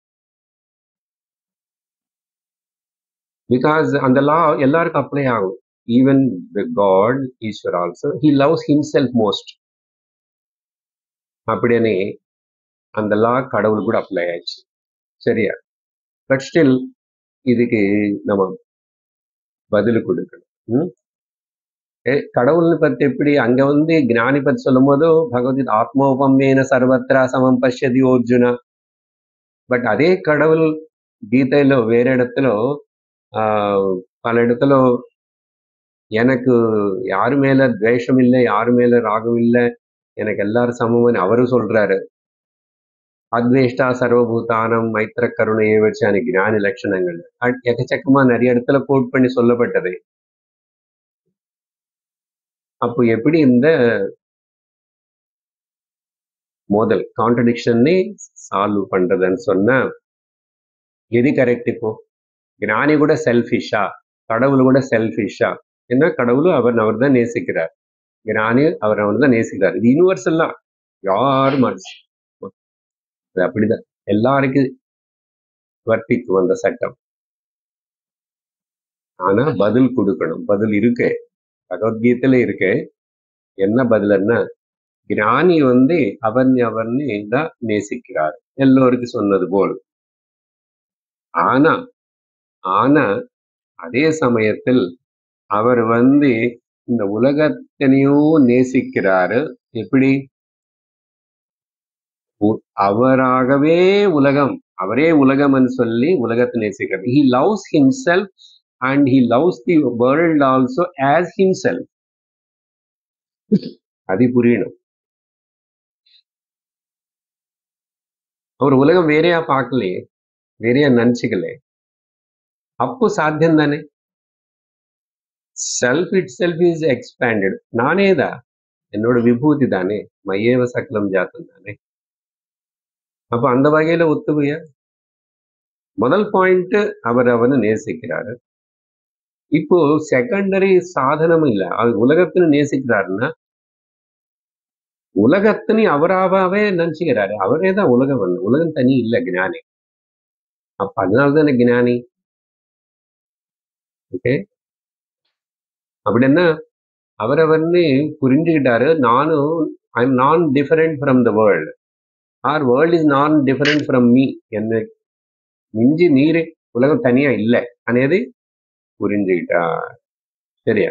பிகாஸ் அந்த லா எல்லாருக்கும் அப்ளை ஆகும் even the god Eeswar also he loves himself most அப்படின்னு அந்த லா கடவுள் கூட அப்ளை ஆயிடுச்சு சரியா பட் ஸ்டில் இதுக்கு நம்ம பதில் கொடுக்கணும் ம்? ஏ, கடவுள்னு பத்தி எப்படி அங்க வந்து ஞானி பத்தி சொல்லும் போது பகவத்கீதை ஆத்மோபமேன சர்வத்ரா சமம் பஷ்யதி அர்ஜுனா பட் அதே கடவுள் கீதையில வேற இடத்துல ஆஹ், பல இடத்துல எனக்கு யாரு மேல துவேஷம் இல்லை யாரு மேல ராகம் இல்லை எனக்கு எல்லாரும் சமம்னு அவரும் சொல்றாரு அத்வேஷ்டா சர்வபூதானம் மைத்திர கருணையை வச்சு அன்னைக்கு ஞானி லட்சணங்கள் அட்- எக்கச்சக்கமா நிறைய இடத்துல கோட் பண்ணி சொல்லப்பட்டது அப்போ எப்படி இந்த மோதல் கான்ட்ரடிக்ஷனை சால்வ் பண்றதுன்னு சொன்னா எது கரெக்ட் இப்போ ஞானி கூட செல்ஃபிஷா கடவுள் கூட செல்ஃபிஷா என்ன கடவுளும் அவர் அவர் தான் நேசிக்கிறார் ஞானி அவர் அவர் தான் நேசிக்கிறார் இது யூனிவர்சல் தான் யாரும் மனசு அது அப்படிதான் எல்லாருக்கும் வர்த்திக்கும் அந்த சட்டம் ஆனா பதில் கொடுக்கணும் பதில் இருக்கு பகவத்கீதையில இருக்கு என்ன பதில்னா ஞானி வந்து அவன் அவன் தான் நேசிக்கிறார் எல்லோருக்கும் சொன்னது போல் ஆனா ஆனா அதே சமயத்தில் அவர் வந்து இந்த உலகத்தினையும் நேசிக்கிறாரு எப்படி உ- அவராகவே உலகம் அவரே உலகம்னு சொல்லி உலகத்தை நேசிக்கிறார் he loves himself and he loves the world also as himself அது புரியணும் அவர் உலகம் வேறையா பார்க்கலையே வேறையா நினைச்சுக்கலே அப்போ சாத்தியம் தானே self it self is expanded நானே தான் என்னோட விபூதி தானே மையேவ சக்கலம் ஜாத்தம் தானே அப்ப அந்த வகையில ஒத்துமையா முதல் பாயிண்ட் அவர் அவனை நேசிக்கிறாரு இப்போ செகண்டரி சாதனம் இல்ல அவர் உலகத்தின்னு நேசிக்கிறாருன்னா உலகத்தினி அவராகவே நினைச்சுக்கிறாரு அவரே தான் உலகம் வந்து உலகம் தனி இல்ல ஞானி அப்ப அதனாலதான் ஞானி ஓகே அப்படின்னா அவரை வந்து புரிஞ்சுக்கிட்டாரு நானும் ஐ எம் நான் different from the world or world is நான் டிஃபரெண்ட் ஃப்ரம் மீ என்ன மிஞ்சி நீரு உலகம் தனியா இல்லை అనేది புரிஞ்சுக்கிட்டா சரியா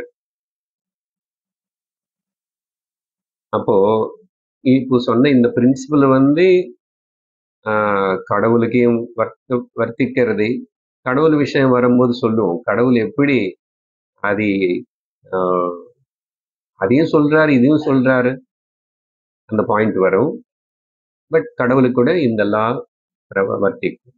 அப்போ இப்போ சொன்ன இந்த பிரின்சிபல் வந்து ஆஹ், கடவுளுக்கையும் வர்த்த வர்த்திக்கிறது கடவுள் விஷயம் வரும்போது சொல்லுவோம் கடவுள் எப்படி அது ஆஹ், அதையும் சொல்றாரு இதையும் சொல்றாரு அந்த பாயிண்ட் வரும் பட் கடவுளுக்கு கூட இந்த லா வர்த்திக்கும்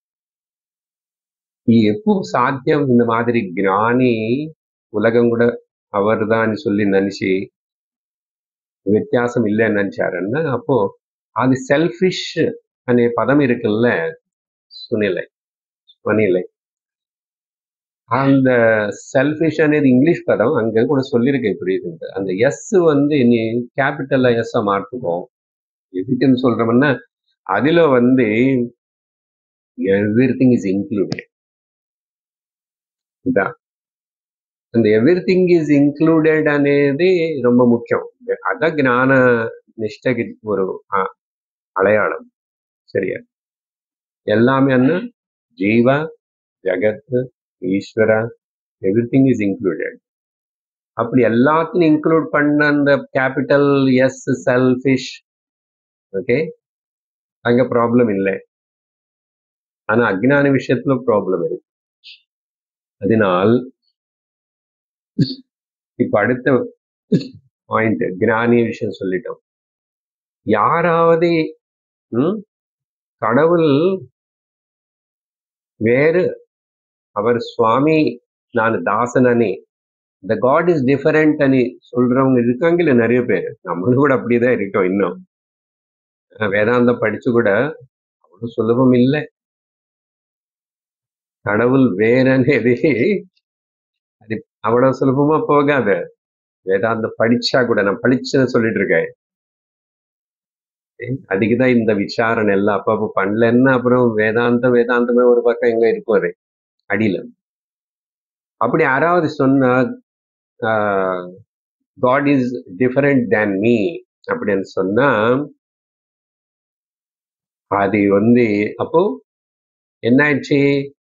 இது எப்போ சாத்தியம் இந்த மாதிரி ஞானி உலகம் கூட அவர்தான் சொல்லி நினைச்சு వ్యత్యాసం இல்லைன்னு நினைச்சாருன்னா அப்போ அது செல்ஃபிஷ் అనే పదం இருக்குல்ல సునిలై సునిలై அந்த செல்ஃபிஷ் అనేది இங்கிலீஷ் பதம் அங்க கூட சொல்லியிருக்கேன் இப்படி இருக்கு அந்த எஸ் வந்து நீ கேபிட்டல்ல எஸ் மாற்றுவோம் எதுக்குன்னு சொல்றோம்னா அதுல வந்து எவ்ரி திங் இஸ் இன்க்ளூடட் இதான் அந்த எவ்ரி திங் இஸ் இன்க்ளூடட் అనేది ரொம்ப முக்கியம் அதான் ஞான நிஷ்டகி ஒரு அ- அடையாளம் சரியா எல்லாமே அண்ணா ஜீவ ஜகத் ஈஸ்வர எவ்ரி திங் இஸ் இன்க்ளூடட் அப்படி எல்லாத்தையும் இன்க்ளூட் பண்ண அந்த கேபிட்டல் எஸ் செல்ஃபிஷ் ஓகே அங்க ப்ராப்ளம் இல்லை ஆனா அஜ்ஞான விஷயத்துல ப்ராப்ளம் இருக்கு அதனால் இப்ப அடுத்த பாயிண்ட் ஞானிய விஷயம் சொல்லிட்டோம் யாராவது ம், கடவுள் வேறு அவர் சுவாமி நான் தாசனனே த காட் இஸ் டிஃபரெண்ட் అని சொல்றவங்க இருக்காங்கல்ல நிறைய பேர் நம்மளும் கூட அப்படிதான் இருக்கோம் இன்னும் அஹ் வேதாந்தம் படிச்சு கூட அவ்வளவு சுலபம் இல்லை கடவுள் வேறఅనేది அது அவ்வளவு சுலபமா போகாது வேதாந்தம் படிச்சா கூட நான் படிச்சதை சொல்லிட்டு இருக்கேன் அதுக்குதான் இந்த விசாரணை எல்லாம் அப்பப்ப பண்ணலன்னா அப்புறம் வேதாந்தம் வேதாந்தமே ஒரு பக்கம் எங்க இருப்பாரு அடியில அப்படி யாராவது சொன்னா god is different than me அப்படின்னு சொன்னா அது வந்து அப்போ என்ன ஆயிடுச்சு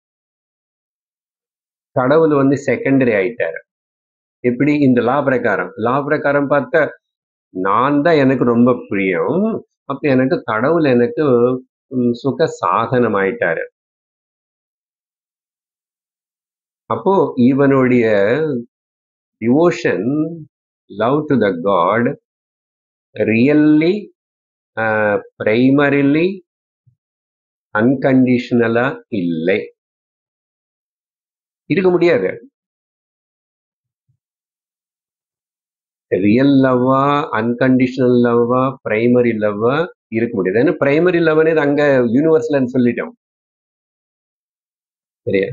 கடவுள் வந்து செகண்டரி ஆயிட்டாரு எப்படி இந்த லா பிரகாரம் லா பிரகாரம் பார்த்தா நான் தான் எனக்கு ரொம்ப பிரியம் அப்ப எனக்கு கடவுள் எனக்கு ம், சுக சாதனம் ஆயிட்டாரு அப்போ இவனுடைய devotion love to the god really primarily அன்கண்டிஷனலா இல்லை இருக்க முடியாது ரியல் லவ்வா அன்கண்டிஷனல் லவ்வா பிரைமரி லவ்வா இருக்க முடியாது ஏன்னா பிரைமரி லவ்னே அங்க யூனிவர்சல்னு சொல்லிட்டோம் சரியா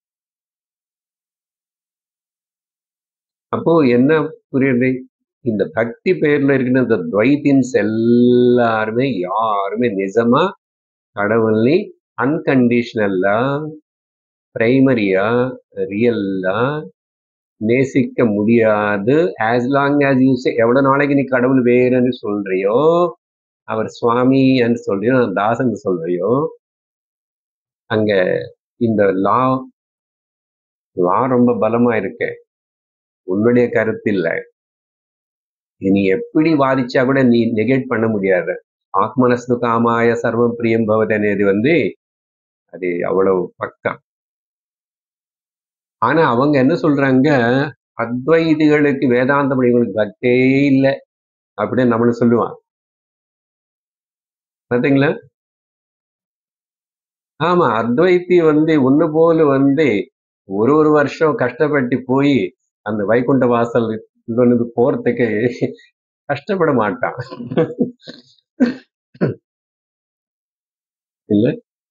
அப்போ என்ன புரியுது இந்த பக்தி பேர்ல இருக்கிற இந்த துவைத்தின்ஸ் எல்லாருமே யாருமே நிஜமா கடவுளை அன்கண்டிஷனல்லா பிரைமரியா ரியல்லா நேசிக்க முடியாது ஆஸ் லாங் ஆஸ் யூ எவ்வளவு நாளைக்கு நீ கடவுள் வேறுன்னு சொல்றியோ அவர் சுவாமின்னு சொல்றியோ தாசன் சொல்றியோ அங்க இந்த லா லா ரொம்ப பலமா இருக்கு உன்னுடைய கருத்து இல்ல நீ எப்படி வாதிச்சா கூட நீ நெகேட் பண்ண முடியாது ஆத்மனஸ்து காமாய சர்வம் பிரியம் பவத் అనేది வந்து அது அவ்வளவு பக்கா ஆனா அவங்க என்ன சொல்றாங்க அத்வைதிகளுக்கு வேதாந்த படிகளுக்கு பக்தே இல்லை அப்படின்னு நம்மளும் சொல்லுவான் பார்த்தீங்களா ஆமா அத்வைத்தி வந்து ஒண்ணு போல வந்து ஒரு ஒரு வருஷம் கஷ்டப்பட்டு போய் அந்த வைகுண்ட வாசல் இது போறதுக்கு கஷ்டப்பட மாட்டான் இல்ல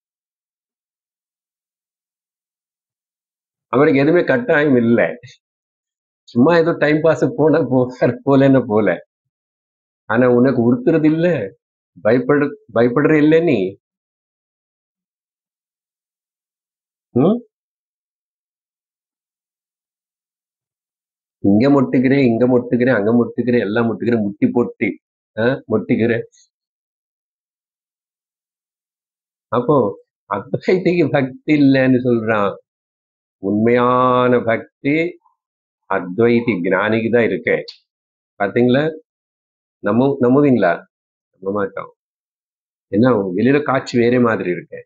அவனுக்கு எதுவுமே கட்டாயம் இல்லை சும்மா ஏதோ டைம் பாஸ் போன போற போலன்னு போல ஆனா உனக்கு உறுத்துறது இல்ல பயப்படு பயப்படுற இல்ல நீ ம்? இங்க மொட்டுக்கிறேன் இங்க மொட்டுக்கிறேன் அங்க மொட்டுக்கிறேன் எல்லாம் மொட்டுக்கிறேன் முட்டி போட்டு ஆ, மொட்டிக்கிறேன் அப்போ அத்வைதிக்கு பக்தி இல்லைன்னு சொல்றான் உண்மையான பக்தி அத்வைதி ஞானிக்கு தான் இருக்கு பாத்தீங்களா நம்ம நம்புவீங்களா நம்ப மாட்டோம் ஏன்னா வெளியில காட்சி வேற மாதிரி இருக்கு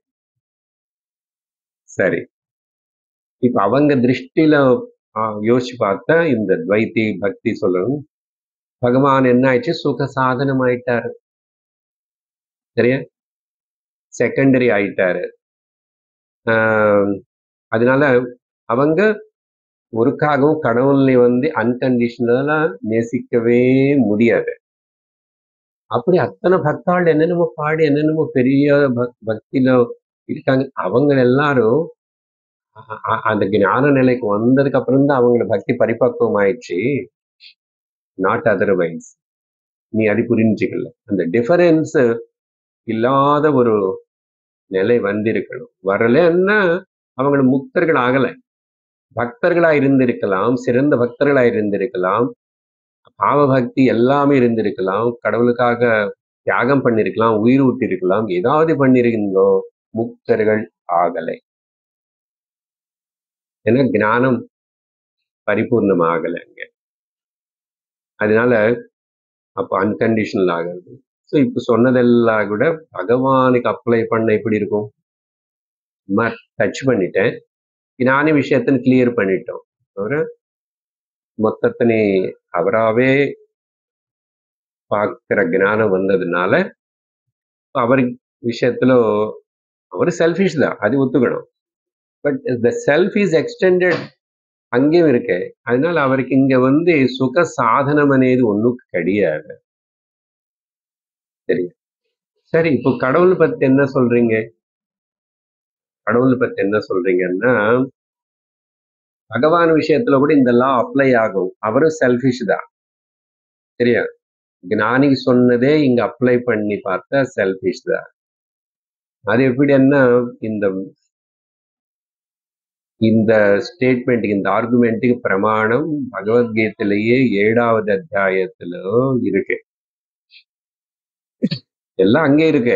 சரி இப்ப அவங்க திருஷ்டியில ஆ, யோசிச்சு பார்த்தா இந்த துவைத்தி பக்தி சொல்லணும் பகவான் என்ன ஆயிடுச்சு சுக சாதனம் ஆயிட்டாரு சரியா செகண்டரி ஆயிட்டாரு ஆஹ் அதனால அவங்க ஒருக்காகவும் கடவுளை வந்து அன்கண்டிஷனலா நேசிக்கவே முடியாது அப்படி அத்தனை பக்தாள் என்னென்னமோ பாடி என்னென்னமோ பெரிய பக்- பக்தியில இருக்காங்க அவங்க எல்லாரும் அ- அ- அந்த ஞான நிலைக்கு வந்ததுக்கு அப்புறம் தான் அவங்கள பக்தி பரிபக்குவம் ஆயிடுச்சு நாட் அதர்வைஸ் நீ அது புரிஞ்சுக்கல அந்த டிஃபரன்ஸ் இல்லாத ஒரு நிலை வந்திருக்கணும் வரலன்னா அவங்க முக்தர்கள் ஆகல பக்தர்களா இருந்திருக்கலாம் சிறந்த பக்தர்களா இருந்திருக்கலாம் பாவ பக்தி எல்லாமே இருந்திருக்கலாம் கடவுளுக்காக தியாகம் பண்ணிருக்கலாம் உயிர் விட்டிருக்கலாம் ஏதாவது பண்ணிருந்தோம் முக்தர்கள் ஆகலை ஏன்னா ஞானம் பரிபூர்ணம் ஆகலை அங்க அதனால அப்ப அன்கண்டிஷனல் ஆகிறது ஸோ இப்ப சொன்னதெல்லாம் கூட பகவானுக்கு அப்ளை பண்ண எப்படி இருக்கும் சும்மா டச் பண்ணிட்டேன் ஞான விஷயத்தின் கிளியர் பண்ணிட்டோம் அவரை மொத்தத்தினை அவராவே பார்க்கிற ஞானம் வந்ததுனால அவர் விஷயத்துல அவர் செல்ஃபிஷ் தான் அது ஒத்துக்கணும் but the self is extended அங்கேயும் இருக்கு அதனால அவருக்கு இங்க வந்து சுக சாதனம் అనేది ஒண்ணும் கிடையாது சரி சரி இப்போ கடவுள் பத்தி என்ன சொல்றீங்க கடவுள் பத்தி என்ன சொல்றீங்கன்னா பகவான் விஷயத்துல கூட இந்த லா அப்ளை ஆகும் அவரும் செல்ஃபிஷ் தான் சரியா ஞானிக்கு சொன்னதே இங்க அப்ளை பண்ணி பார்த்தா செல்ஃபிஷ் தான் அது எப்படின்னா இந்த இந்த ஸ்டேட்மெண்ட்டுக்கு இந்த ஆர்குமெண்ட்டுக்கு பிரமாணம் பகவத்கீதையிலேயே ஏழாவது அத்தியாயத்துல இருக்கு எல்லாம் அங்கே இருக்கு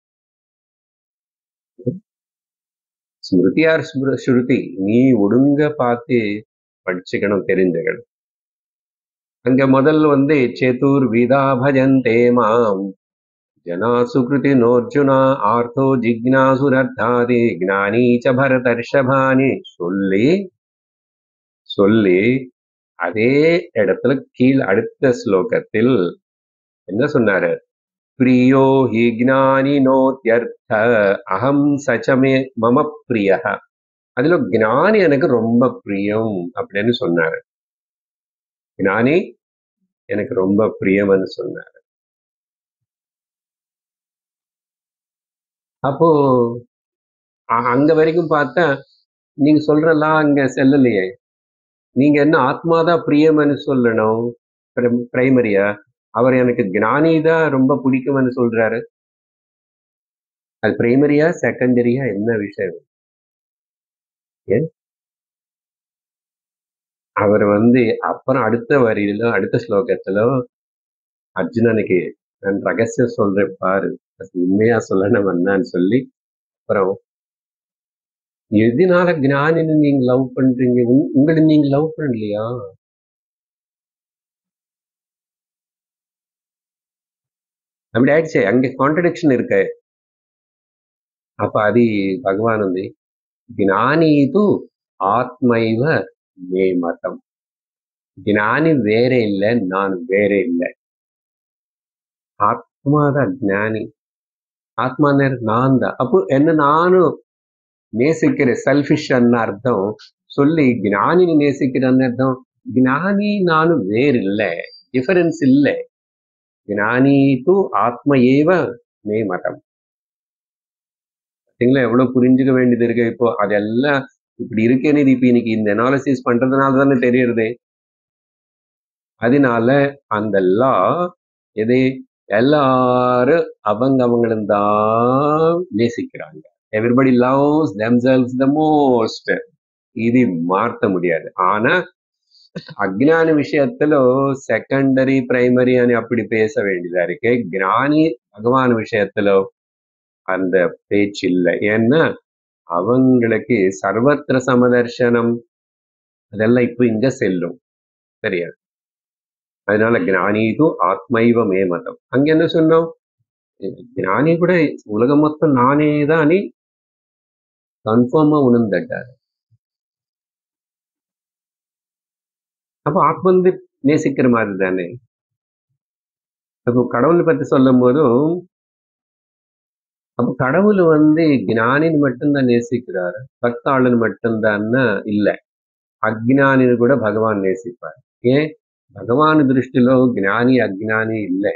ஸ்மிருதியார் ஸ்மிரு- ஸ்ருதி நீ ஒழுங்க பார்த்து படிச்சுக்கணும் தெரிஞ்சுக்கணும் அங்க முதல்ல வந்து சேத்தூர் விதா பஜந்தே மாம் ஜனா சுகிருதி நோர்ஜுனா ஆர்த்தோ ஜிக்னாசுரர்த்தாதி ஞானி ச பரதர்ஷபானி சொல்லி சொல்லி அதே இடத்துல கீழ் அடுத்த ஸ்லோகத்தில் என்ன சொன்னாரு பிரியோ ஹி ஜானினோத்யர்த்த அகம் சச்சமே மம பிரிய அதுல ஞானி எனக்கு ரொம்ப பிரியம் அப்படின்னு சொன்னாரு ஞானி எனக்கு ரொம்ப பிரியம்னு சொன்னாரு அப்போ அ- அங்க வரைக்கும் பார்த்தா நீங்க சொல்றலாம் அங்க செல்லலையே நீங்க என்ன ஆத்மாதான் பிரியம்னு சொல்லணும் பிரைமரியா அவர் எனக்கு ஞானி தான் ரொம்ப பிடிக்கும்னு சொல்றாரு அது பிரைமரியா செகண்டரியா என்ன விஷயம் ஏன் அவர் வந்து அப்புறம் அடுத்த வரியில அடுத்த ஸ்லோகத்துல அர்ஜுனனுக்கு நான் ரகசியம் சொல்றேன் பாரு அது உண்மையா சொல்லணும் வந்தான்னு சொல்லி அப்புறம் எதனால ஞானின்னு நீங்க லவ் பண்றீங்க உங்- உங்களை நீங்க லவ் பண்ணலையா அப்படி ஆயிடுச்சு அங்க கான்ட்ரடிக்ஷன் இருக்கு அப்ப அது பகவான் வந்து ಜ್ಞಾನಿ ಇದು ಆತ್ಮೈವ ಮೇ ಮತಂ ಜ್ಞಾನಿ ಬೇರೆ ಇಲ್ಲ ನಾನು ಬೇರೆ ಇಲ್ಲ ஆத்மாத ஞானி ஆத்மா நான் தான் அப்போ என்ன நானும் நேசிக்கிற செல்ஃபிஷ் அన్న அர்த்தம் சொல்லி ಜ್ಞಾನಿని நேசிக்கிறன்னு அர்த்தம் ಜ್ಞಾನಿ ನಾನು வேறில்ல டிஃபரன்ஸ் இல்லை ಜ್ಞಾನಿ து ஆத்ம ஏவ மே மதம் பார்த்தீங்களா எவ்வளவு புரிஞ்சுக்க வேண்டியது இருக்கு இப்போ அதெல்லாம் இப்படி இருக்கேன்னு இப்ப இன்னைக்கு இந்த அனாலிசிஸ் பண்றதுனால தானே தெரியறது அதனால அந்த லா எது எல்லாரும் அவங்க அவங்களும் தான் நேசிக்கிறாங்க everybody loves themselves the most இது மாற்ற முடியாது ஆனா அஜ்ஞான விஷயத்துல செகண்டரி பிரைமரி అని அப்படி பேச வேண்டியதா இருக்கு ஞானி பகவான் விஷயத்துல அந்த பேச்சு இல்லை ஏன்னா அவங்களுக்கு சர்வத்திர சமதர்சனம் அதெல்லாம் இப்போ இங்க செல்லும் சரியா அதனால ஞானிது ஆத்மைவ மே மதம் அங்க என்ன சொன்னோம் ஞானி கூட உலகம் மொத்தம் நானே தான் అని கன்ஃபார்மா உணர்ந்துட்டார் அப்போ ஆத்ம வந்து நேசிக்கிற மாதிரி தானே அப்போ கடவுளை பத்தி சொல்லும் போதும் அப்போ கடவுள் வந்து ஞானின்னு மட்டும்தான் நேசிக்கிறாரு பக்தாளன் மட்டும்தான்னா இல்ல அஜ்ஞானின்னு கூட பகவான் நேசிப்பார் ஏன் భగవాన్ దృష్టిలో జ్ఞాని అజ్ఞాని இல்லை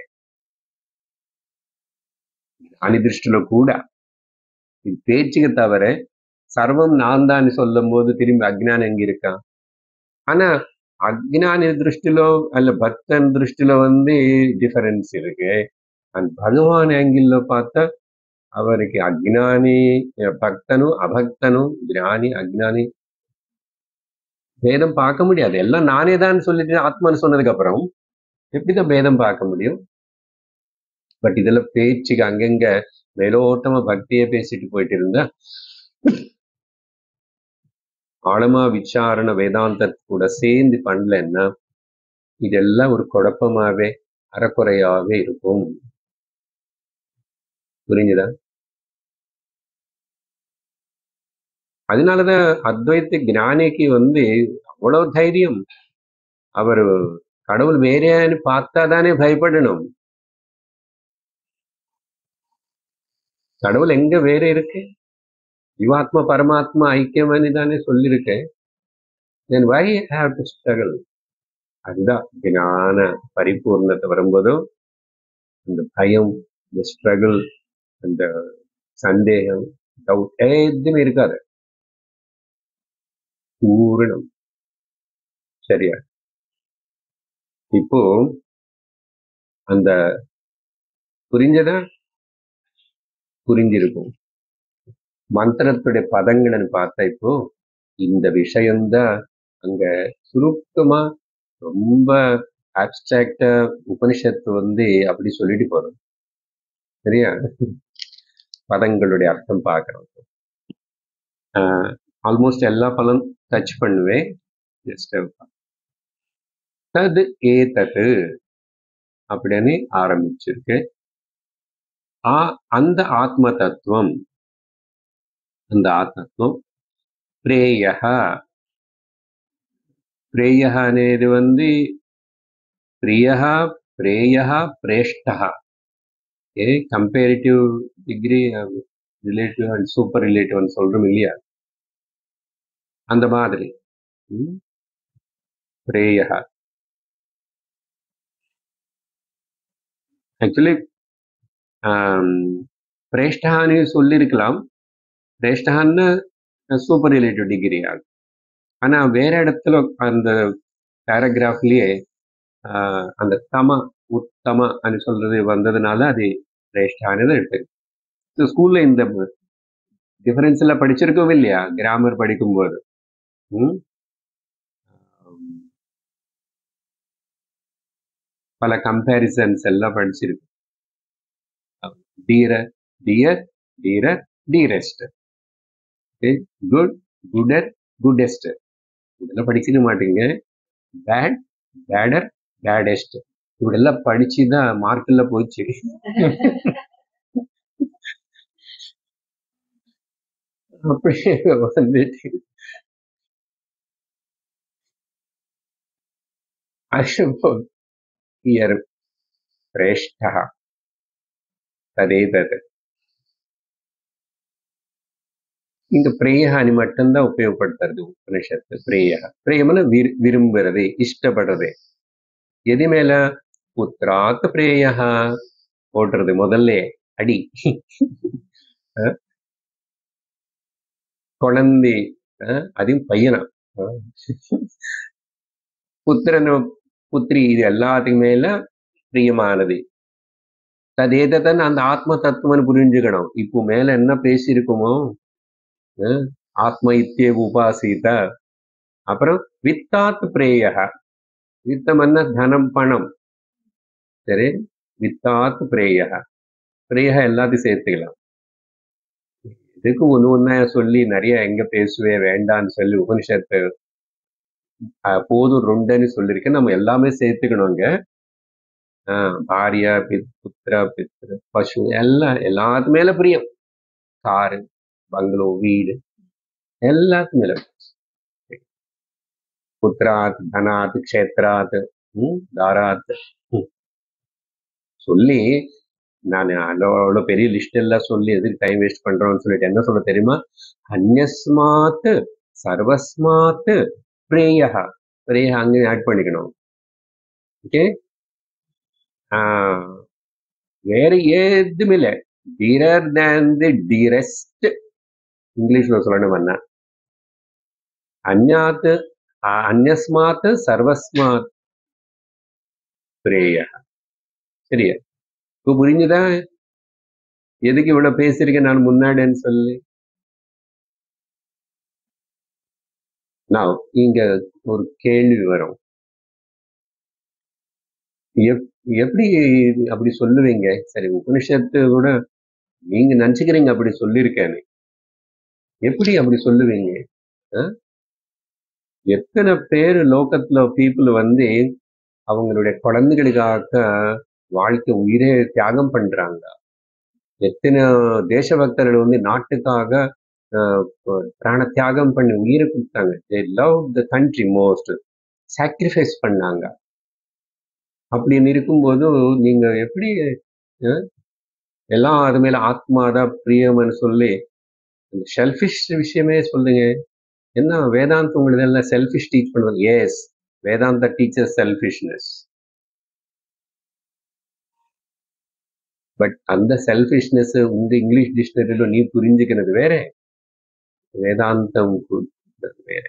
ஞானி దృష్టిలో கூட இது பேச்சுக்கு தவிர சர்வம் நான் தான் சொல்லும் போது திரும்பி அஜ்ஞானம் எங்க இருக்கான் ஆனா அஜ்ஞானி దృష్టిలో அல்ல பக்தன் దృష్టిలో வந்து டிஃபரன்ஸ் இருக்கு அண்ட் பகவான் ஆங்கிள் பார்த்தா அவருக்கு அஜ்ஞானி பக்தனு அபக்தனு ஞானி அஜ்ஞானி பேதம் பார்க்க முடியாது எல்லாம் நானே தான் சொல்லிட்டு ஆத்மான்னு சொன்னதுக்கு அப்புறம் எப்படிதான் பேதம் பார்க்க முடியும் பட் இதுல பேச்சுக்கு அங்கங்க மேலோட்டமா பக்தியே பேசிட்டு போயிட்டு இருந்தா ஆழமா விசாரணை வேதாந்தத்து கூட சேர்ந்து பண்ணலன்னா இதெல்லாம் ஒரு குழப்பமாவே அறக்குறையாவே இருக்கும் புரிஞ்சுதா அதனாலதான் அத்வைத்த ஞானிக்கு வந்து அவ்வளவு தைரியம் அவர் கடவுள் வேறையான்னு பார்த்தா தானே பயப்படணும் கடவுள் எங்க வேற இருக்கு ஜீவாத்மா பரமாத்மா ஐக்கியம்னு தானே சொல்லியிருக்கேன் then why have to struggle அதுதான் ஞான பரிபூர்ணத்தை வரும்போதும் அந்த பயம் இந்த ஸ்ட்ரகிள் அந்த சந்தேகம் டவுட் எதுவுமே இருக்காது பூரணம் சரியா இப்போ அந்த புரிஞ்சதா புரிஞ்சிருக்கும் மந்திரத்துடைய பதங்கள்னு பார்த்தா இப்போ இந்த விஷயம்தான் அங்க சுருக்கமா ரொம்ப அப்டிராக்டா உபனிஷத்து வந்து அப்படி சொல்லிட்டு போறோம் சரியா பதங்களுடைய அர்த்தம் பார்க்கறோம் ஆல்மோஸ்ட் எல்லா பலம் டச் பண்ணுவேன் ஜஸ்ட் தது ஏதது அப்படின்னு ஆரம்பிச்சிருக்கு ஆ அந்த ஆத்ம தத்துவம் அந்த ఆత్మత్వం ప్రేయ ప్రేయ అనేది வந்து ప్రియ பிரேயா பிரேஷ்டா a comparative degree relative and super ரிலேட்டிவ்னு சொல்றோம் இல்லையா அந்த மாதிரி ம், பிரேயா ஆக்சுவலி பிரேஷ்டான்னு சொல்லியிருக்கலாம் பிரேஷ்டான்னு சூப்பர் ரிலேட்டிவ் டிகிரி ஆகும் ஆனா வேற இடத்துல அந்த பேராகிராஃப்லயே அந்த தம உத்தம அப்படின்னு சொல்றது வந்ததுனால அது பிரேஷ்டானது எடுத்து ஸ்கூல்ல இந்த டிஃபரன்ஸ் எல்லாம் படிச்சிருக்கோம் இல்லையா கிராமர் படிக்கும்போது ம்? பல கம்பேரிசன்ஸ் எல்லாம் படிச்சிருக்கு டீர டியர் டீரர் டீரெஸ்ட் குட் குடர் குடெஸ்ட் இதெல்லாம் படிச்சிக்க மாட்டீங்க பேட் பேடர் பேடஸ்ட் இப்படியெல்லாம் படிச்சு தான் மார்க்ல போச்சு அப்படியே வந்துட்டு அசுபோ இயர் பிரேஷ்டா ததே தது இங்க பிரேயஹானி மட்டும்தான் உபயோகப்படுத்துறது உபனிஷத்து பிரேயா பிரேயம்னா விரு விரும்புறது இஷ்டப்படுறது எது மேல புத்திராத் பிரேயா போடுறது முதல்ல அடி அஹ் குழந்தை அஹ் அதையும் பையனா அஹ் புத்திரன் புத்திரி இது எல்லாத்துக்கும் மேல பிரியமானது ததேதான் அந்த ஆத்ம தத்துவம்னு புரிஞ்சுக்கணும் இப்போ மேல என்ன பேசியிருக்குமோ அஹ் ஆத்ம இத்திய உபாசித அப்புறம் வித்தாத் பிரேய வித்தம் என்ன தனம் பணம் சரி வித்தாத் பிரேய பிரேய எல்லாத்தையும் சேர்த்துக்கலாம் இதுக்கு ஒண்ணு ஒண்ணா சொல்லி நிறைய எங்க பேசுவே வேண்டான்னு சொல்லி உபனிஷத்து அஹ், போதும் ரெண்டுன்னு சொல்லியிருக்கேன் நம்ம எல்லாமே சேர்த்துக்கணுங்க ஆஹ் பாரியா பித் புத்திர பித்ரு பசு எல்லாம் எல்லாத்து மேல பிரியம் காரு பங்களோ வீடு எல்லாத்து மேல புத்திராத் தனாத் க்ஷேத்ராத் ம், தாராத் ம். சொல்லி நான் அவ்வளோ பெரிய லிஸ்ட் எல்லாம் சொல்லி எதுக்கு டைம் வேஸ்ட் பண்றோம்னு சொல்லிட்டு என்ன சொல்ல தெரியுமா அந்யஸ்மாத் சர்வஸ்மாத் பிரேயா பிரேயா அங்கே ஆட் பண்ணிக்கணும் ஓகே வேற ஏதும் இல்லை டியர் தேன் தி டியரஸ்ட் இங்கிலீஷ்ல சொல்லணும் என்ன அந்யாத் அ- அந்யஸ்மாத் சர்வஸ்மாத் பிரேய சரியா இப்போ புரிஞ்சுதா எதுக்கு இவ்வளவு பேசியிருக்கேன் நான் முன்னாடின்னு சொல்லி நான் இங்க ஒரு கேள்வி வரும் எப்- எப்படி இது அப்படி சொல்லுவீங்க சரி உபனிஷத்து கூட நீங்க நினைச்சுக்கிறீங்க அப்படி சொல்லியிருக்கேன்னு எப்படி அப்படி சொல்லுவீங்க ஆ? எத்தனை பேர் லோகத்துல பீப்புள் வந்து அவங்களுடைய குழந்தைகளுக்காக வாழ்க்கை உயிரே தியாகம் பண்றாங்க எத்தனை தேசபக்தர்கள் வந்து நாட்டுக்காக ஆஹ், பிராண தியாகம் பண்ணி உயிரை கொடுத்தாங்க they love the country most sacrifice பண்ணாங்க அப்படின்னு இருக்கும்போது நீங்க எப்படி ஆஹ், எல்லாம் அது மேல ஆத்மாதான் பிரியம்னு சொல்லி செல்ஃபிஷ் விஷயமே சொல்லுங்க என்ன வேதாந்தம் உங்களுக்கு எல்லாம் செல்ஃபிஷ் டீச் பண்ணுவாங்க yes Vedanta teacher selfishness but அந்த செல்ஃபிஷ்னஸ் உங்க இங்கிலீஷ் டிக்ஷனரியில நீ புரிஞ்சுக்கிறது வேற வேதாந்தம் புரிஞ்சுக்கிறது வேற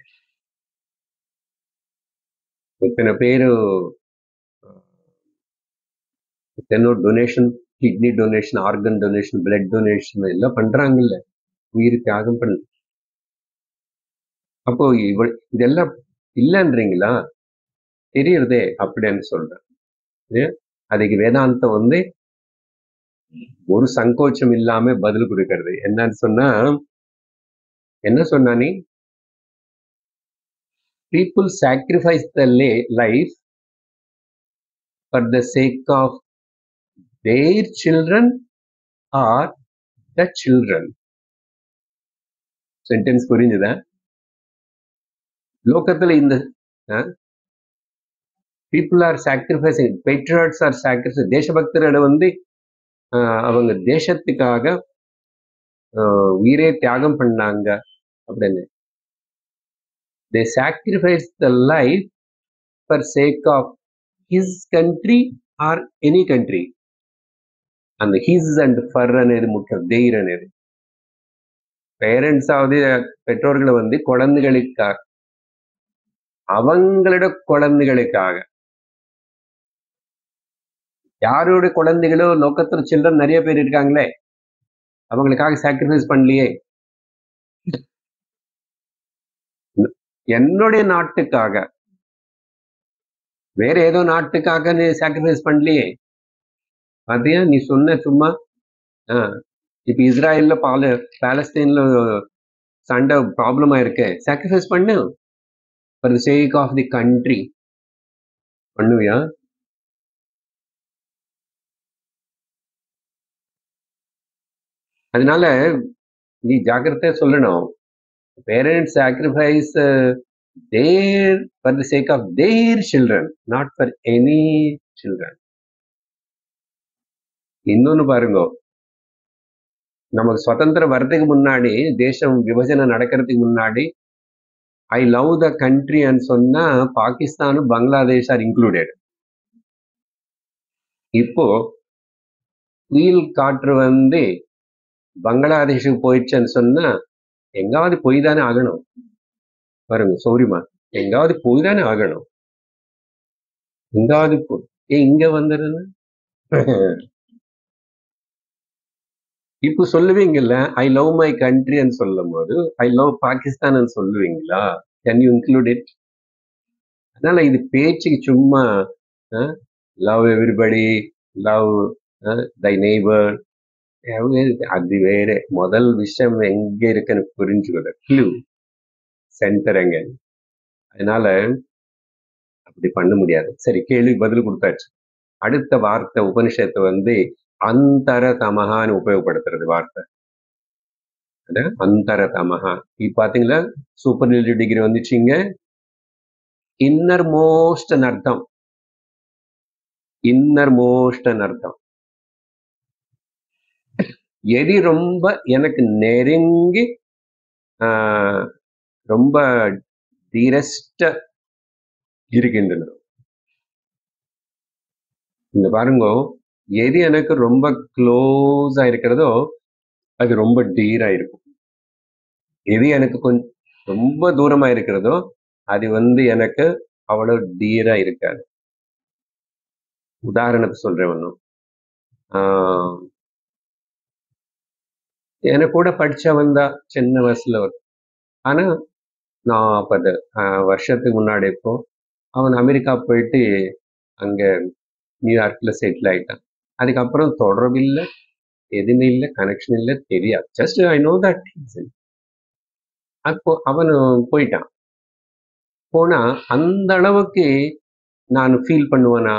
எத்தனை பேரு எத்தனோ donation kidney donation organ donation blood donation எல்லாம் பண்றாங்கல்ல உயிர் தியாகம் பண்ண அப்போ இவ- இதெல்லாம் இல்லைன்றீங்களா தெரியறதே அப்படின்னு சொல்றேன் ஏன்? அதுக்கு வேதாந்தம் வந்து ஒரு சங்கோச்சம் இல்லாம பதில் கொடுக்கறது என்னன்னு சொன்னா என்ன சொன்னா நீ people sacrifice the la- life for the sake of their children or the children sentence புரிஞ்சுதா லோகத்துல இந்த ah, people are sacrificing patriots are sacrifice தேசபக்தர்கள் வந்து ஆஹ், அவங்க தேசத்துக்காக ஆஹ், உயிரே தியாகம் பண்ணாங்க அப்படின்னு they sacrifice the life for sake of his country or any country அந்த ஹிஸ் அண்ட் ஃபர் అనేది முக்கியம் தெய்ர் అనేది பேரண்ட்ஸ் ஆவது பெற்றோர்களை வந்து குழந்தைகளுக்காக அவங்களோட குழந்தைகளுக்காக யாரோட குழந்தைகளோ லோக்கத்துல சில்ட்ரன் நிறைய பேர் இருக்காங்களே அவங்களுக்காக சாக்ரிஃபைஸ் பண்ணலையே என்னுடைய நாட்டுக்காக வேற ஏதோ நாட்டுக்காக நீ சாக்ரிஃபைஸ் பண்ணலையே பாத்தியா நீ சொன்ன சும்மா ஆ, இப்ப இஸ்ராயல்ல பால பாலஸ்தீன்ல சண்டை ப்ராப்ளமா இருக்கு சாக்ரிஃபைஸ் பண்ணு for the sake of the country பண்ணுவியா அதனால நீ ஜாக்கிரதையா சொல்லணும் parents sacrifice their for the sake of their children not for any children இன்னொன்னு பாருங்க நமக்கு சுதந்திரம் வர்றதுக்கு முன்னாடி தேசம் விபஜனை நடக்கிறதுக்கு முன்னாடி ஐ லவ் த கண்ட்ரின்னு சொன்னா பாகிஸ்தானும் பங்களாதேஷ் ஆர் இன்க்ளூடட் இப்போ புயல் காற்று வந்து பங்களாதேஷுக்கு போயிடுச்சுன்னு சொன்னா எங்காவது போய் தானே ஆகணும் பாருங்க சௌரியமா எங்காவது போய் தானே ஆகணும் எங்காவது போ ஏ இங்க வந்துடுது இப்போ சொல்லுவீங்கல்ல ஐ லவ் மை கண்ட்ரின்னு சொல்லும் போது ஐ லவ் பாகிஸ்தான் சொல்லுவீங்களா கேன் யூ இன்க்ளூட் இட் அதனால இது பேச்சுக்கு சும்மா love everybody love thy neighbour அது வேற முதல் விஷயம் எங்க இருக்குன்னு புரிஞ்சுக்கணும் க்ளூ சென்டர் எங்க அதனால அப்படி பண்ண முடியாது சரி கேள்வி பதில் கொடுத்தாச்சு அடுத்த வார்த்தை உபனிஷத்தை வந்து அந்தர தமகான்னு உபயோகப்படுத்துறது வார்த்தை அது அந்தர தமகா இப்ப பாத்தீங்களா சூப்பர் டிகிரி வந்துச்சுங்க இன்னர் மோஸ்ட் அர்த்தம் இன்னர் மோஸ்ட் அர்த்தம் எது ரொம்ப எனக்கு நெருங்கி ஆஹ், ரொம்ப டீரஸ்ட இருக்கின்றன இந்த பாருங்க எது எனக்கு ரொம்ப க்ளோஸா இருக்கிறதோ அது ரொம்ப டீரா இருக்கும் எது எனக்கு கொஞ்சம் ரொம்ப தூரமா இருக்கிறதோ அது வந்து எனக்கு அவ்வளவு டீரா இருக்காது உதாரணத்தை சொல்றேன் ஒன்றும் எனக்கு கூட படிச்சவன் தான் சின்ன வயசுல ஒரு ஆனா நாற்பது ஆஹ், வருஷத்துக்கு முன்னாடி இப்போ அவன் அமெரிக்கா போயிட்டு அங்க நியூயார்க்ல செட்டில் ஆயிட்டான் அதுக்கப்புறம் தொடர்பு இல்லை எதுவுமே இல்லை கனெக்ஷன் இல்லை தெரியாது ஜஸ்ட் ஐ நோ தட் அப்போ அவன் போயிட்டான் போனா அந்த அளவுக்கு நான் ஃபீல் பண்ணுவேனா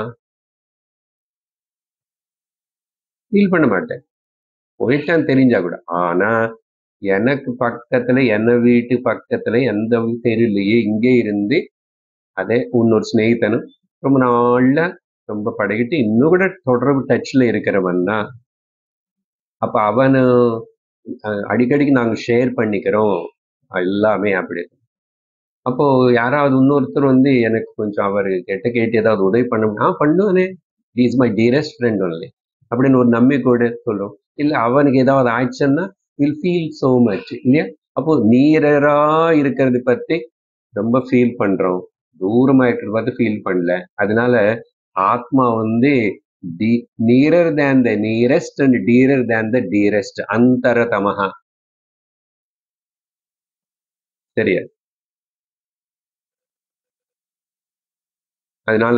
ஃபீல் பண்ண மாட்டேன் போயிட்டான் தெரிஞ்சா கூட ஆனா எனக்கு பக்கத்துல என்ன வீட்டு பக்கத்துல எந்த தெருலையே இங்கே இருந்து அதே இன்னொரு ஸ்நேகிதனும் ரொம்ப நாள்ல ரொம்ப பழகிட்டு இன்னும் கூட தொடர்பு டச்ல இருக்கிறவன் தான் அப்ப அவனு அஹ், அடிக்கடிக்கு நாங்க ஷேர் பண்ணிக்கிறோம் எல்லாமே அப்படி அப்போ யாராவது இன்னொருத்தர் வந்து எனக்கு கொஞ்சம் அவர் கெட்ட கேட்டு ஏதாவது உதவி பண்ண நான் பண்ணுவேனே is my dearest friend only அப்படின்னு ஒரு நம்பிக்கையோட சொல்லும் இல்ல அவனுக்கு ஏதாவது ஆயிடுச்சுன்னா வில் ஃபீல் so மச் இல்லையா அப்போ நீரரா இருக்கிறது பத்தி ரொம்ப ஃபீல் பண்றோம் தூரமா இருக்கிறத பார்த்து ஃபீல் பண்ணல அதனால ஆத்மா வந்து nearer than the nearest and dearer than the dearest அந்தர தமஹா சரியா அதனால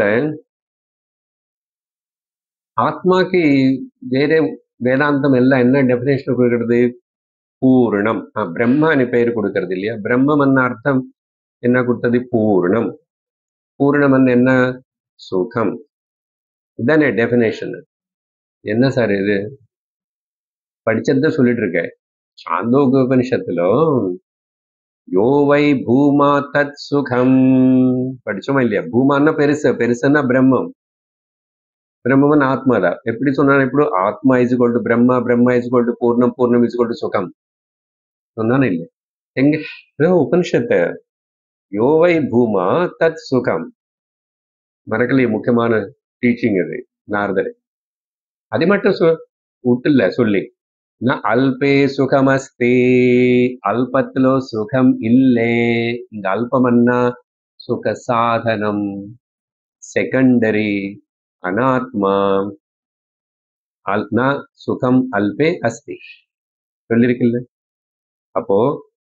ஆத்மாக்கு வேற வேதாந்தம் எல்லாம் என்ன டெபினேஷன் கொடுக்கறது பூர்ணம் ஆஹ் பிரம்மான்னு பேர் கொடுக்கறது இல்லையா பிரம்மம் என்ன அர்த்தம் என்ன கொடுத்தது பூர்ணம் பூர்ணம் என்ன சுகம் இதானே டெபினேஷன் என்ன சார் இது படிச்சதை சொல்லிட்டு இருக்கேன் சாந்தோக உபனிஷத்துல யோ வை பூமா தத் சுகம் படிச்சோமா இல்லையா பூமான்னா பெருசு பெருசுன்னா பிரம்மம் பிரம்மன் ஆத்மா தான் எப்படி சொன்னாலும் ఇప్పుడు ஆத்மா is to Brahma Brahma is to பூர்ணம் பூர்ணம் இஸ் டு சுகம் சொன்னானே இல்லை எங்க இதோ உபனிஷத்து யோ வை பூமா தத் சுகம் மறக்கலையே முக்கியமான டீச்சிங் அது நாரதர் அது மட்டும் சொ விட்டுல சொல்லி ந அல்பே சுகமஸ்தி அல்பத்திலோ சுகம் இல்லே இங்க அல்பமன்னா சுக சாதனம் செகண்டரி அனாத்மா அல் ந சுகம் அல்பே அஸ்தி சொல்லிருக்குல்ல அப்போ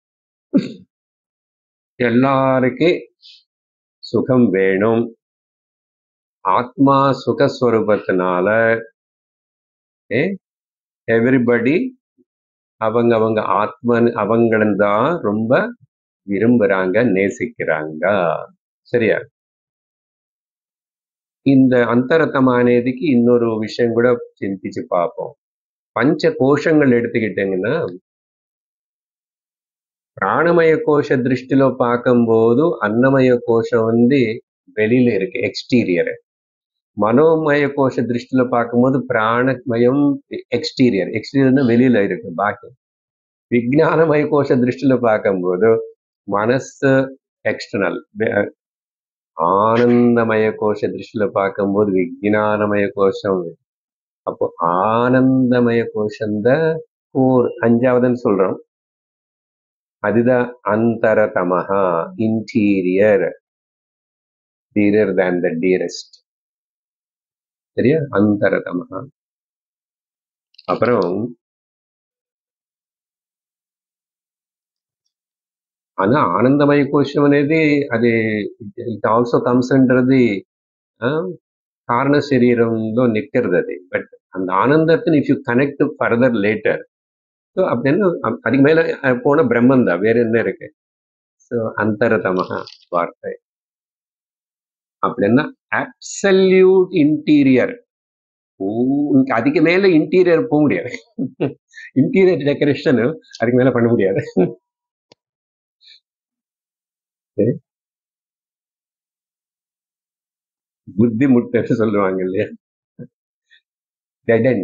எல்லாருக்கும் சுகம் வேணும் ஆத்மா சுகஸ்வரூபத்தினால எவ்ரிபடி அவங்க அவங்க ஆத்மன் அவங்களன் தான் ரொம்ப விரும்புறாங்க நேசிக்கிறாங்க சரியா இந்த அந்தரத்தமானதுக்கு இன்னொரு விஷயம் கூட சிந்திச்சு பார்ப்போம் பஞ்ச கோஷங்கள் எடுத்துக்கிட்டீங்கன்னா பிராணமய கோஷ திருஷ்டிలో பார்க்கும்போது அன்னமய கோஷம் வந்து வெளியில இருக்கு எக்ஸ்டீரியர் மனோமய கோஷ திருஷ்டில பார்க்கும்போது பிராணமயம் எக்ஸ்டீரியர் எக்ஸ்டீரியர்னா வெளியில இருக்கு பாக்கி விஜயானமய கோஷ திருஷ்டில பார்க்கும்போது மனசு எக்ஸ்டர்னல் ஆனந்தமய கோஷ திருஷ்டில பார்க்கும்போது விஜயானமய கோஷம் அப்போ ஆனந்தமய கோஷம்தான் ஒரு அஞ்சாவதுன்னு சொல்றோம் அதுதான் அந்தரதமஹா இன்டீரியர் டீரியர் தேன் த டியரஸ்ட் சரியா அந்தரதமஹா அப்புறம் ஆனா ఆనందమయ కోశం అనేది అది ఇట్ ఆల్సో కమ్స్ అండర్ కారణ శరీరంలో நிற்கிறது அது பட் அந்த ஆனந்தத்தின் if you connect further later so அப்படின்னு அ- அதுக்கு மேல அஹ், போன பிரம்மன் தான் வேற என்ன இருக்கு ஸோ அந்தரதமஹா வார்த்தை அப்படின்னா அப்சல்யூட் இன்டீரியர் அதுக்கு மேல இன்டீரியர் போக முடியாது இன்டீரியர் டெக்கரேஷன் அதுக்கு மேல பண்ண முடியாது சரி? புத்தி முட்டைன்னு சொல்லுவாங்க இல்லையா டெட் end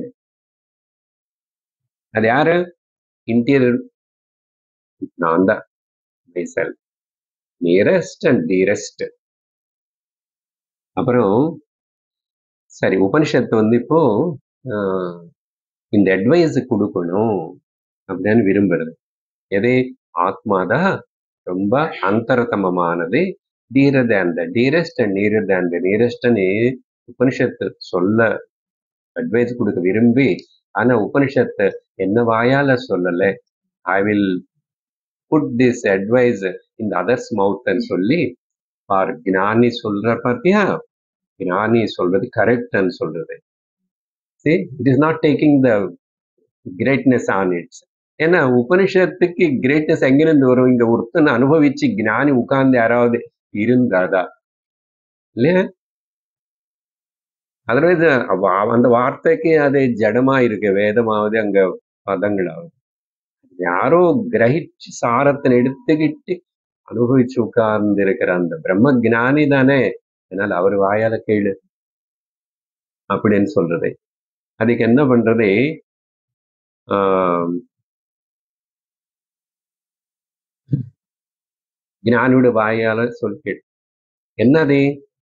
அது யாரு இன்டீரியர் நான் தான் myself நியரஸ்ட் அண்ட் டியரஸ்ட் அப்புறம் சரி உபனிஷத்து வந்து இப்போ ஆஹ், இந்த அட்வைஸ் கொடுக்கணும் அப்படின்னு விரும்புறது எது ஆத்மாதான் ரொம்ப அந்தரதமமானது டீரர் தேன் த டீரஸ்ட் அண்ட் நீரர் தேன் த நியரஸ்ட்னு உபனிஷத்து சொல்ல அட்வைஸ் கொடுக்க விரும்பி ஆனா உபனிஷத்து என்ன வாயால சொல்லல I will put this advice இந்த அதர்ஸ் மவுத்ன்னு சொல்லி பார் ஞானி சொல்ற பார்த்தியா ஞானி சொல்றது கரெக்ட்னு சொல்றது see it is not taking the greatness on its ஏன்னா உபனிஷத்துக்கு கிரேட்னஸ் எங்கிருந்து வரும் இங்க ஒருத்தனை அனுபவிச்சு ஞானி உட்கார்ந்து யாராவது இருந்தாதா இல்லையா அதர்வைஸ் அந்த வார்த்தைக்கு அது ஜடமா இருக்கு வேதமாவது அங்க பதங்களாவது யாரோ கிரகிச்சு சாரத்தை எடுத்துக்கிட்டு அனுபவிச்சு உட்கார்ந்து இருக்கிற அந்த பிரம்ம ஞானி தானே அதனால அவர் வாயால கேளு அப்படின்னு சொல்றது அதுக்கு என்ன பண்றது ஆஹ் ஞானியோட வாயால சொல் கேள் என்னது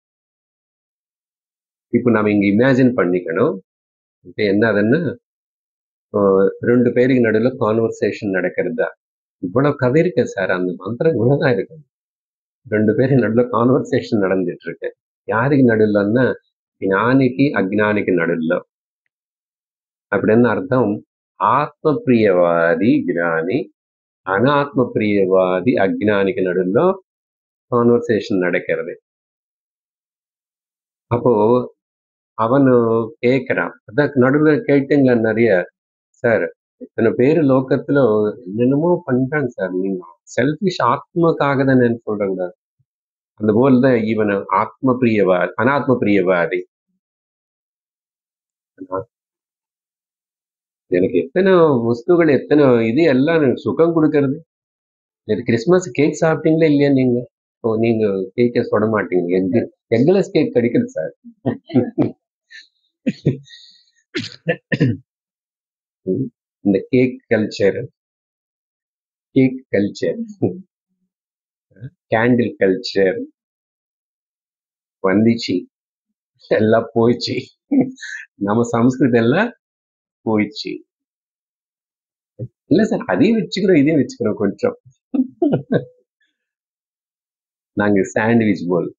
இப்போ நம்ம இங்க இமேஜின் பண்ணிக்கணும் இப்போ என்னதுன்னா ஆஹ் ரெண்டு பேருக்கு நடுவில் கான்வர்சேஷன் நடக்கிறதா இவ்வளவு கதை இருக்கு சார் அந்த மந்திரம் இவ்வளவுதான் இருக்கு ரெண்டு பேருக்கு நடுவில் கான்வர்சேஷன் நடந்துட்டு இருக்கு யாருக்கு நடுவில்னா ஞானிக்கு அஜ்ஞானிக்கு நடுவில் அப்படின்னு அர்த்தம் ஆத்ம பிரியவாதி ஞானி அனாத்ம பிரியவாதி அஜ்ஞானிக்கு நடுவில் கான்வர்சேஷன் நடக்கிறது அப்போ அவனு கேட்கிறான் அதான் நடுவில் கேட்டுங்களா நிறைய சார் இத்தனை பேர் லோகத்துல என்னென்னமோ பண்றாங்க சார் நீங்க செல்ஃபிஷ் ஆத்மக்காக தானே சொல்றாங்க அந்த போல் தான் இவன் ஆத்ம பிரியவாதி அனாத்ம பிரியவாதி எனக்கு எத்தனை வஸ்துகள் எத்தனை இது எல்லாம் எனக்கு சுகம் கொடுக்கறது இது கிறிஸ்மஸ் கேக் சாப்பிட்டீங்களா இல்லையா நீங்க ஓ நீங்க கேக்கை சுட மாட்டீங்க எக் எக்லெஸ் கேக் கிடைக்குது சார் இந்த cake culture cake culture candle culture வந்துச்சு எல்லாம் போயிடுச்சு நம்ம சம்ஸ்கிருதம் எல்லாம் போயிடுச்சு இல்ல சார் அதையும் வச்சுக்கிறோம் இதையும் வச்சுக்கிறோம் கொஞ்சம் நாங்க சாண்ட்விச் போல்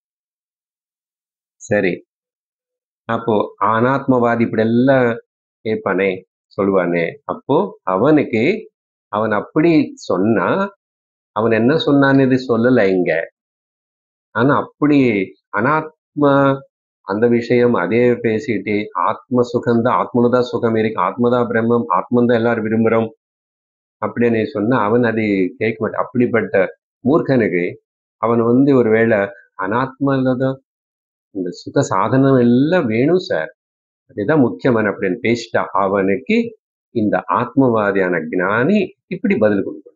சரி அப்போ அனாத்மவாதி இப்படி எல்லாம் கேட்பானே சொல்லுவானே அப்போ அவனுக்கு அவன் அப்படி சொன்னா அவன் என்ன சொன்னான்னு இது சொல்லல இங்க ஆனா அப்படி அனாத்மா அந்த விஷயம் அதே பேசிட்டு ஆத்ம சுகம்தான் ஆத்மனதான் சுகம் இருக்கு ஆத்மதா பிரம்மம் ஆத்மந்தான் எல்லாரும் விரும்புறோம் அப்படின்னு சொன்னா அவன் அது கேட்க மாட்டான் அப்படிப்பட்ட மூர்க்கனுக்கு அவன் வந்து ஒருவேளை அனாத்மதான் இந்த சுக சாதனம் எல்லாம் வேணும் சார் அதுதான் முக்கியமான அப்படின்னு பேசிட்டா அவனுக்கு இந்த ஆத்மவாதியான ஞானி இப்படி பதில் கொடுக்கணும்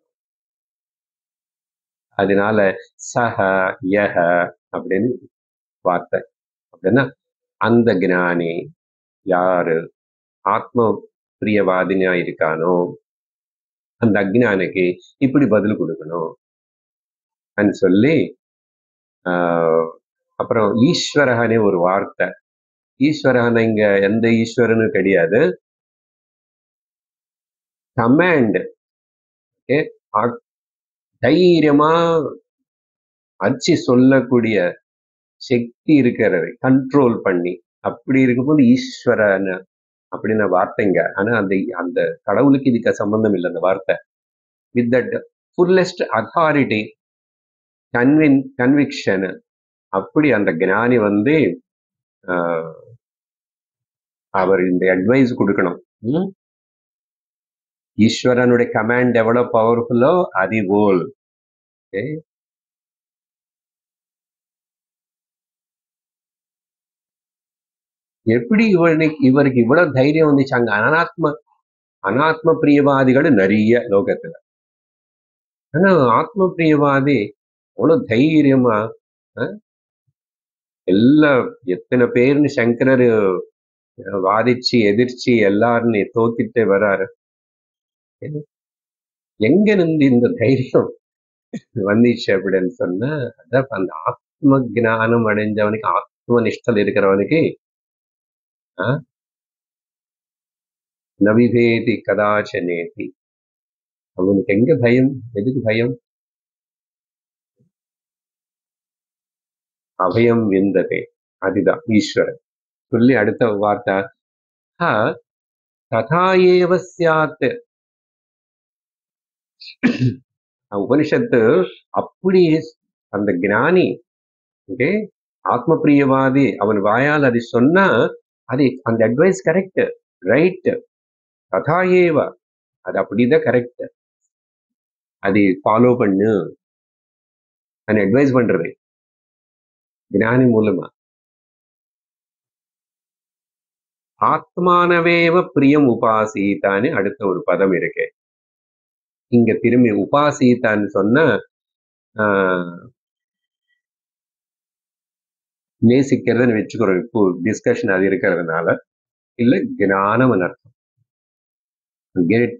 அதனால சஹ யஹ அப்படின்னு வார்த்தை அப்படின்னா அந்த ஞானி யாரு ஆத்ம பிரியவாதினா இருக்கானோ அந்த அஜ்ஞானிக்கு இப்படி பதில் கொடுக்கணும் அப்படின்னு சொல்லி ஆஹ் அப்புறம் ஈஸ்வரகனே ஒரு வார்த்தை ஈஸ்வரகன் இங்க எந்த ஈஸ்வரனும் கிடையாது கமாண்ட் தைரியமா அச்சு சொல்லக்கூடிய சக்தி இருக்கிறது கண்ட்ரோல் பண்ணி அப்படி இருக்கும்போது ஈஸ்வரன் அப்படின்னு வார்த்தைங்க ஆனா அந்த அந்த கடவுளுக்கு இதுக்கு சம்பந்தம் இல்லை அந்த வார்த்தை with that fullest authority convin conviction அப்படி அந்த ஞானி வந்து ஆஹ், அவர் இந்த அட்வைஸ் கொடுக்கணும் ம்? ஈஸ்வரனுடைய கமாண்ட் எவ்வளவு பவர்ஃபுல்லோ அது போல் okay? எப்படி இவனுக்கு இவருக்கு இவ்வளவு தைரியம் வந்துச்சு அங்க அனாத்ம அனாத்ம பிரியவாதிகள் நிறைய லோகத்துல ஆனா ஆத்ம பிரியவாதி அவ்வளவு தைரியமா அஹ், எல்லா எத்தனை பேர்னு சங்கரர் வாதிச்சு எதிர்ச்சி எல்லாரும் தோக்கிட்டு வராரு எங்க இருந்து இந்த தைரியம் வந்துச்சு அப்படின்னு சொன்னா அதான் அந்த ஆத்ம ஞானம் அடைஞ்சவனுக்கு ஆத்ம நிஷ்டல் இருக்கிறவனுக்கு ஆஹ், நவிதேதி கதாச்சனேதி அவனுக்கு எங்க பயம் எதுக்கு பயம் அபயம் விந்ததே அதுதான் ஈஸ்வரன் சொல்லி அடுத்த வார்த்தை "ஹ, ததா ஏவ ஸ்யாத் உபனிஷத்து அப்படி அந்த ஞானி ஓகே ஆத்ம பிரியவாதி அவன் வாயால் அது சொன்னா அது அந்த அட்வைஸ் கரெக்ட் ரைட் ததா ஏவ அது அப்படிதான் கரெக்ட் அது ஃபாலோ பண்ணு அந்த அட்வைஸ் பண்றது ஞானி மூலமா ஆத்மானவேவ பிரியம் உபாசீதான்னு அடுத்த ஒரு பதம் இருக்கு இங்க திரும்பி உபாசீதான்னு சொன்னா ஆஹ், நேசிக்கிறதுன்னு வச்சுக்கிறோம் இப்போ டிஸ்கஷன் அது இருக்கிறதுனால இல்ல ஞானம் அர்த்தம் கெட்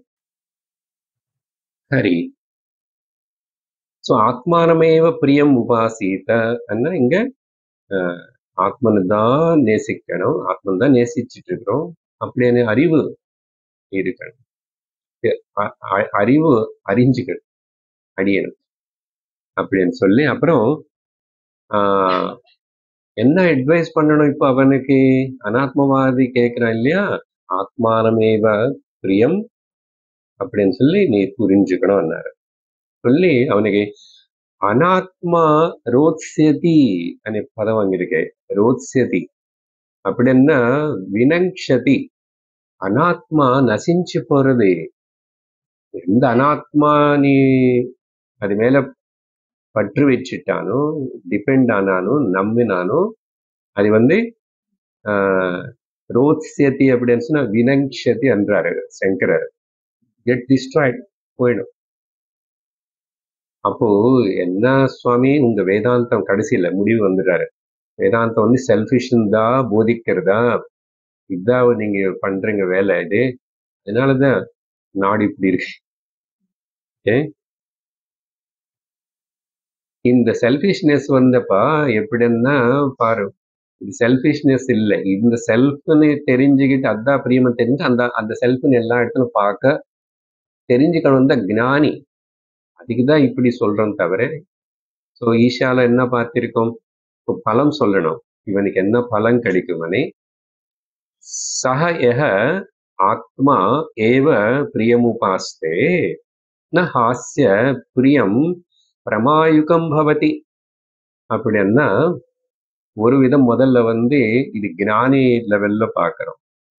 ஹரி ஸோ ஆத்மானமேவ பிரியம் உபாசீத அண்ணா இங்க ஆஹ், ஆத்மனை தான் நேசிக்கணும் ஆத்மன் தான் நேசிச்சுட்டு இருக்கிறோம் அப்படின்னு அறிவு இருக்கணும் அ- அ- அறிவு அறிஞ்சுக்கணும் அடியணும் அப்படின்னு சொல்லி அப்புறம் ஆஹ், என்ன அட்வைஸ் பண்ணணும் இப்போ அவனுக்கு அனாத்மவாதி கேட்கிறான் இல்லையா ஆத்மானமேவ பிரியம் அப்படின்னு சொல்லி நீ புரிஞ்சுக்கணும் சொல்லி அவனுக்கு அனாத்மா ரோத்ஸ்யதி அనే பதம் அங்கிருக்கு ரோத்ஸ்யதி அப்படின்னா வினங்ஷதி அனாத்மா நசிஞ்சு போறது எந்த அனாத்மா நீ அது மேல பற்று வச்சுட்டானோ டிபெண்ட் ஆனானோ நம்பினானோ அது வந்து ஆஹ், ரோத்ஸ்யதி அப்படின்னு சொன்னா வினங்ஷதி என்றாரு சங்கரர் கெட் டிஸ்ட்ராய்ட் போயிடும் அப்போ என்ன சுவாமி உங்க வேதாந்தம் கடைசியில முடிவு வந்துடுறாரு வேதாந்தம் வந்து செல்ஃபிஷன் தான் போதிக்கிறதா இதான் நீங்க பண்றீங்க வேலை இது அதனாலதான் நாடு இப்படி இருக்கு Okay? இந்த செல்ஃபிஷ்னஸ் வந்தப்பா எப்படின்னா பாரு இது செல்ஃபிஷ்னஸ் இல்லை இந்த செல்ஃப்னு தெரிஞ்சுக்கிட்டு அதான் பிரியமா தெரிஞ்சு அந்த அந்த செல்ஃப்னு எல்லா இடத்துலும் பார்க்க தெரிஞ்சுக்கணும் தான் ஞானி அதுக்கு தான் இப்படி சொல்றோம் தவிர ஸோ ஈஷால என்ன பார்த்திருக்கோம் இப்போ பலம் சொல்லணும் இவனுக்கு என்ன பலன் கிடைக்குமனே சக எக ஆத்மா ஏவ பிரியமுபாஸ்தே ந ஹாஸ்ய பிரியம் பிரமாயுகம் பவதி அப்படின்னா ஒரு விதம் முதல்ல வந்து இது ஞானி லெவல்ல பார்க்கிறோம்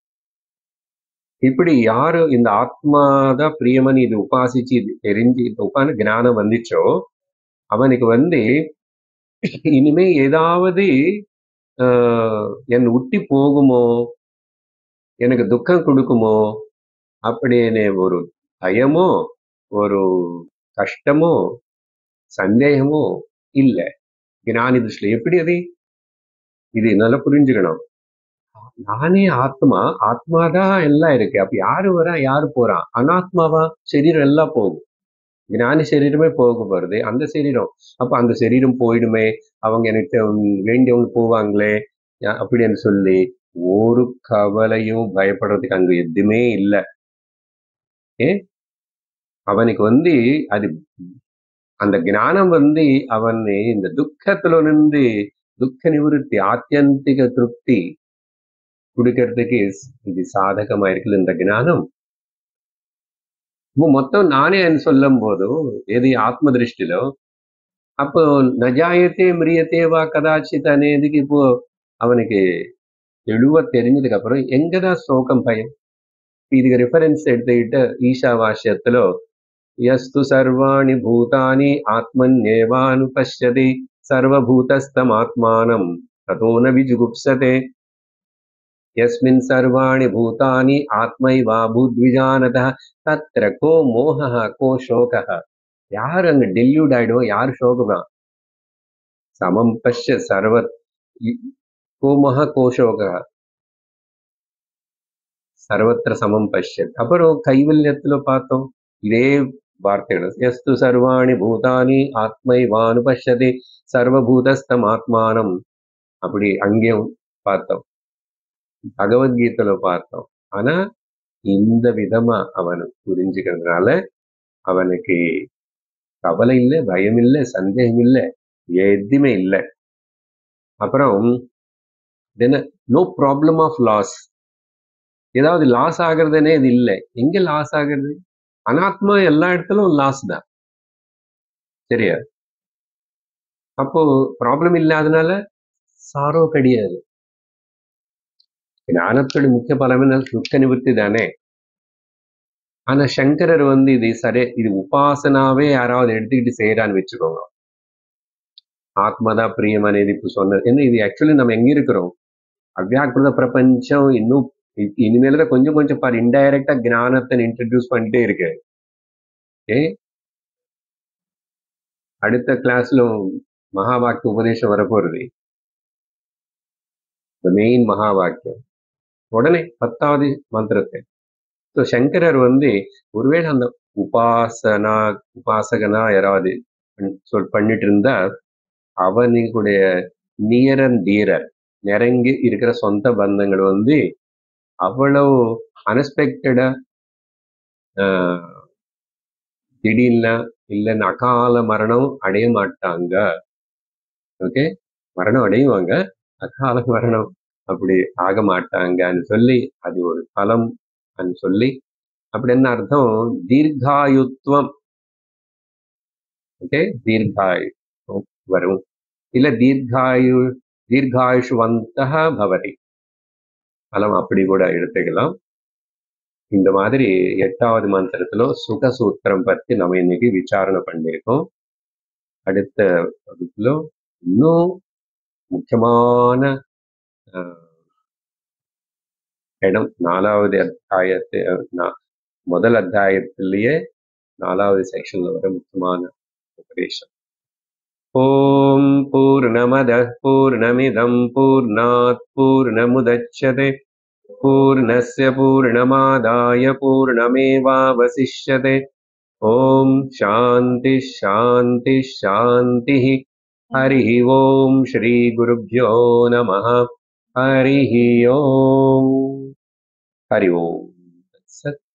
இப்படி யாரு இந்த ஆத்மாதான் பிரியமன் இது உபாசிச்சு இது தெரிஞ்சு இது உட்காந்து ஞானம் வந்துச்சோ அவனுக்கு வந்து இனிமே ஏதாவது ஆஹ், என் உட்டி போகுமோ எனக்கு துக்கம் கொடுக்குமோ அப்படின்னு ஒரு பயமோ ஒரு கஷ்டமோ சந்தேகமோ இல்ல ஞானி திருஷ்டில எப்படி அது இது நல்லா புரிஞ்சுக்கணும் நானே ஆத்மா ஆத்மாதான் எல்லாம் இருக்கு அப்ப யாரு வரா யாரு போறான் அனாத்மாவா சரீரம் எல்லாம் போகும் ஞானி சரீரமே போக போறது அந்த சரீரம் அப்ப அந்த சரீரம் போயிடுமே அவங்க எனக்கு உம், வேண்டியவங்க போவாங்களே அஹ் அப்படின்னு சொல்லி ஒரு கவலையும் பயப்படுறதுக்கு அங்க எதுவுமே இல்லை ஏ அவனுக்கு வந்து அது அந்த ஞானம் வந்து அவனை இந்த துக்கத்துல இருந்து துக்க நிவர்த்தி ஆத்தியந்திக திருப்தி கொடுக்கறதுக்கு இது சாதகமா இருக்குது இந்த ஞானம் இப்போ మొత్తం నానే అని சொல்லும் போது ఏది ఆత్మ దృష్టిలో அப்போ நஜாயத்தே மிரியத்தே வா கதாச்சித் అనేదికి இப்போ அவனுக்கு தெளிவா தெரிஞ்சதுக்கு அப்புறம் எங்கதான் சோகம் பயம் இதுக்கு ரெஃபரன்ஸ் எடுத்துக்கிட்டு ஈஷாவாஸ்யத்திலோ యస్తు సర్వాణి భూతాని ఆత్మన్యేవానుపశ్యతి సర్వభూతస్థమాత్మానం తతో న విజుగుప్సతే యస్మిన్ సర్వాణి భూతాని ஆத்மைவாபூத்விஜானத தத்ர கோ மோகः கோ சோகः யார் அங்க டெல்யூட் ஆயிடும் யார் சோகமா சமம் பஷ்ய சர்வ கோ மக கோ சோகः சர்வத்திர சமம் பஷ்யத் அப்புறம் கைவல்யத்துல பார்த்தோம் இதே வார்த்தைகள் எஸ்து சர்வாணி பூதானி ஆத்மைவானு பஷ்யதி சர்வபூதஸ்தம் ஆத்மானம் அப்படி அங்கேயும் பார்த்தோம் பகவத்கீதையில பார்த்தோம் ஆனா இந்த விதமா அவனை புரிஞ்சுக்கிறதுனால அவனுக்கு கவலை இல்லை பயம் இல்லை சந்தேகம் இல்லை எதுவுமே இல்லை அப்புறம் என்ன நோ ப்ராப்ளம் ஆஃப் லாஸ் ஏதாவது லாஸ் ஆகுறதுனே இது இல்லை எங்க லாஸ் ஆகுறது அனாத்மா எல்லா இடத்துலும் லாஸ் தான் சரியா அப்போ ப்ராப்ளம் இல்லாதனால சாரோ கிடையாது ஞானத்தோட முக்கிய பலம் என்ன துக்க நிவர்த்தி தானே ஆனா சங்கரர் வந்து இது சரி இது உபாசனாவே யாராவது எடுத்துக்கிட்டு செய்யறான்னு வச்சுக்கோங்க ஆத்மதா பிரியம் అనేది இப்போ சொன்னது என்ன இது ஆக்சுவலி நம்ம எங்க இருக்கிறோம் அவ்யாக்கிருத பிரபஞ்சம் இன்னும் இ- இனிமேல கொஞ்சம் கொஞ்சம் பாரு இன்டைரக்டா ஞானத்தை இன்ட்ரடியூஸ் பண்ணிட்டே இருக்கு ஏ அடுத்த கிளாஸ்ல மகா வாக்கிய உபதேசம் வரப்போறது மெயின் மகா வாக்கியம் உடனே பத்தாவது மந்திரத்தை ஸோ சங்கரர் வந்து ஒருவேளை அந்த உபாசனா உபாசகனா யாராவது பண்- சொல் பண்ணிட்டு இருந்தா அவனுடைய நியரன் டீரர் நெருங்கி இருக்கிற சொந்த பந்தங்கள் வந்து அவ்வளவு அன்எக்ஸ்பெக்டடா திடீர்னு இல்லைன்னு அகால மரணம் அடைய மாட்டாங்க ஓகே மரணம் அடையுவாங்க அகால மரணம் அப்படி ஆக மாட்டாங்கன்னு சொல்லி அது ஒரு பலம் சொல்லி அப்படி என்ன அர்த்தம் தீர்காயுத்வம் ஓகே தீர்காயு வரும் இல்ல தீர்காயு தீர்காயுஷ்வந்தः பவதி பலம் அப்படி கூட எடுத்துக்கலாம் இந்த மாதிரி எட்டாவது மந்திரத்துல சுக சூத்திரம் பத்தி நம்ம இன்னைக்கு விசாரணை பண்ணியிருக்கோம் அடுத்த வகுப்புல இன்னும் முக்கியமான அஹ், இடம் நாலாவது அத்தியாயத்து அஹ், நா- முதல் அத்தியாயத்திலேயே நாலாவது செக்ஷன்ல வர முக்கியமான उपदेशम् ॐ पूर्णमदः पूर्णमिदं पूर्णात् पूर्णमुदच्यते पूर्णस्य पूर्णमादाय पूर्णमेवावशिष्यते ॐ शान्तिः शान्तिः शान्तिः हरिः ॐ श्रीगुरुभ्यो नमः हरिः ॐ हरि ओम् तत्सत्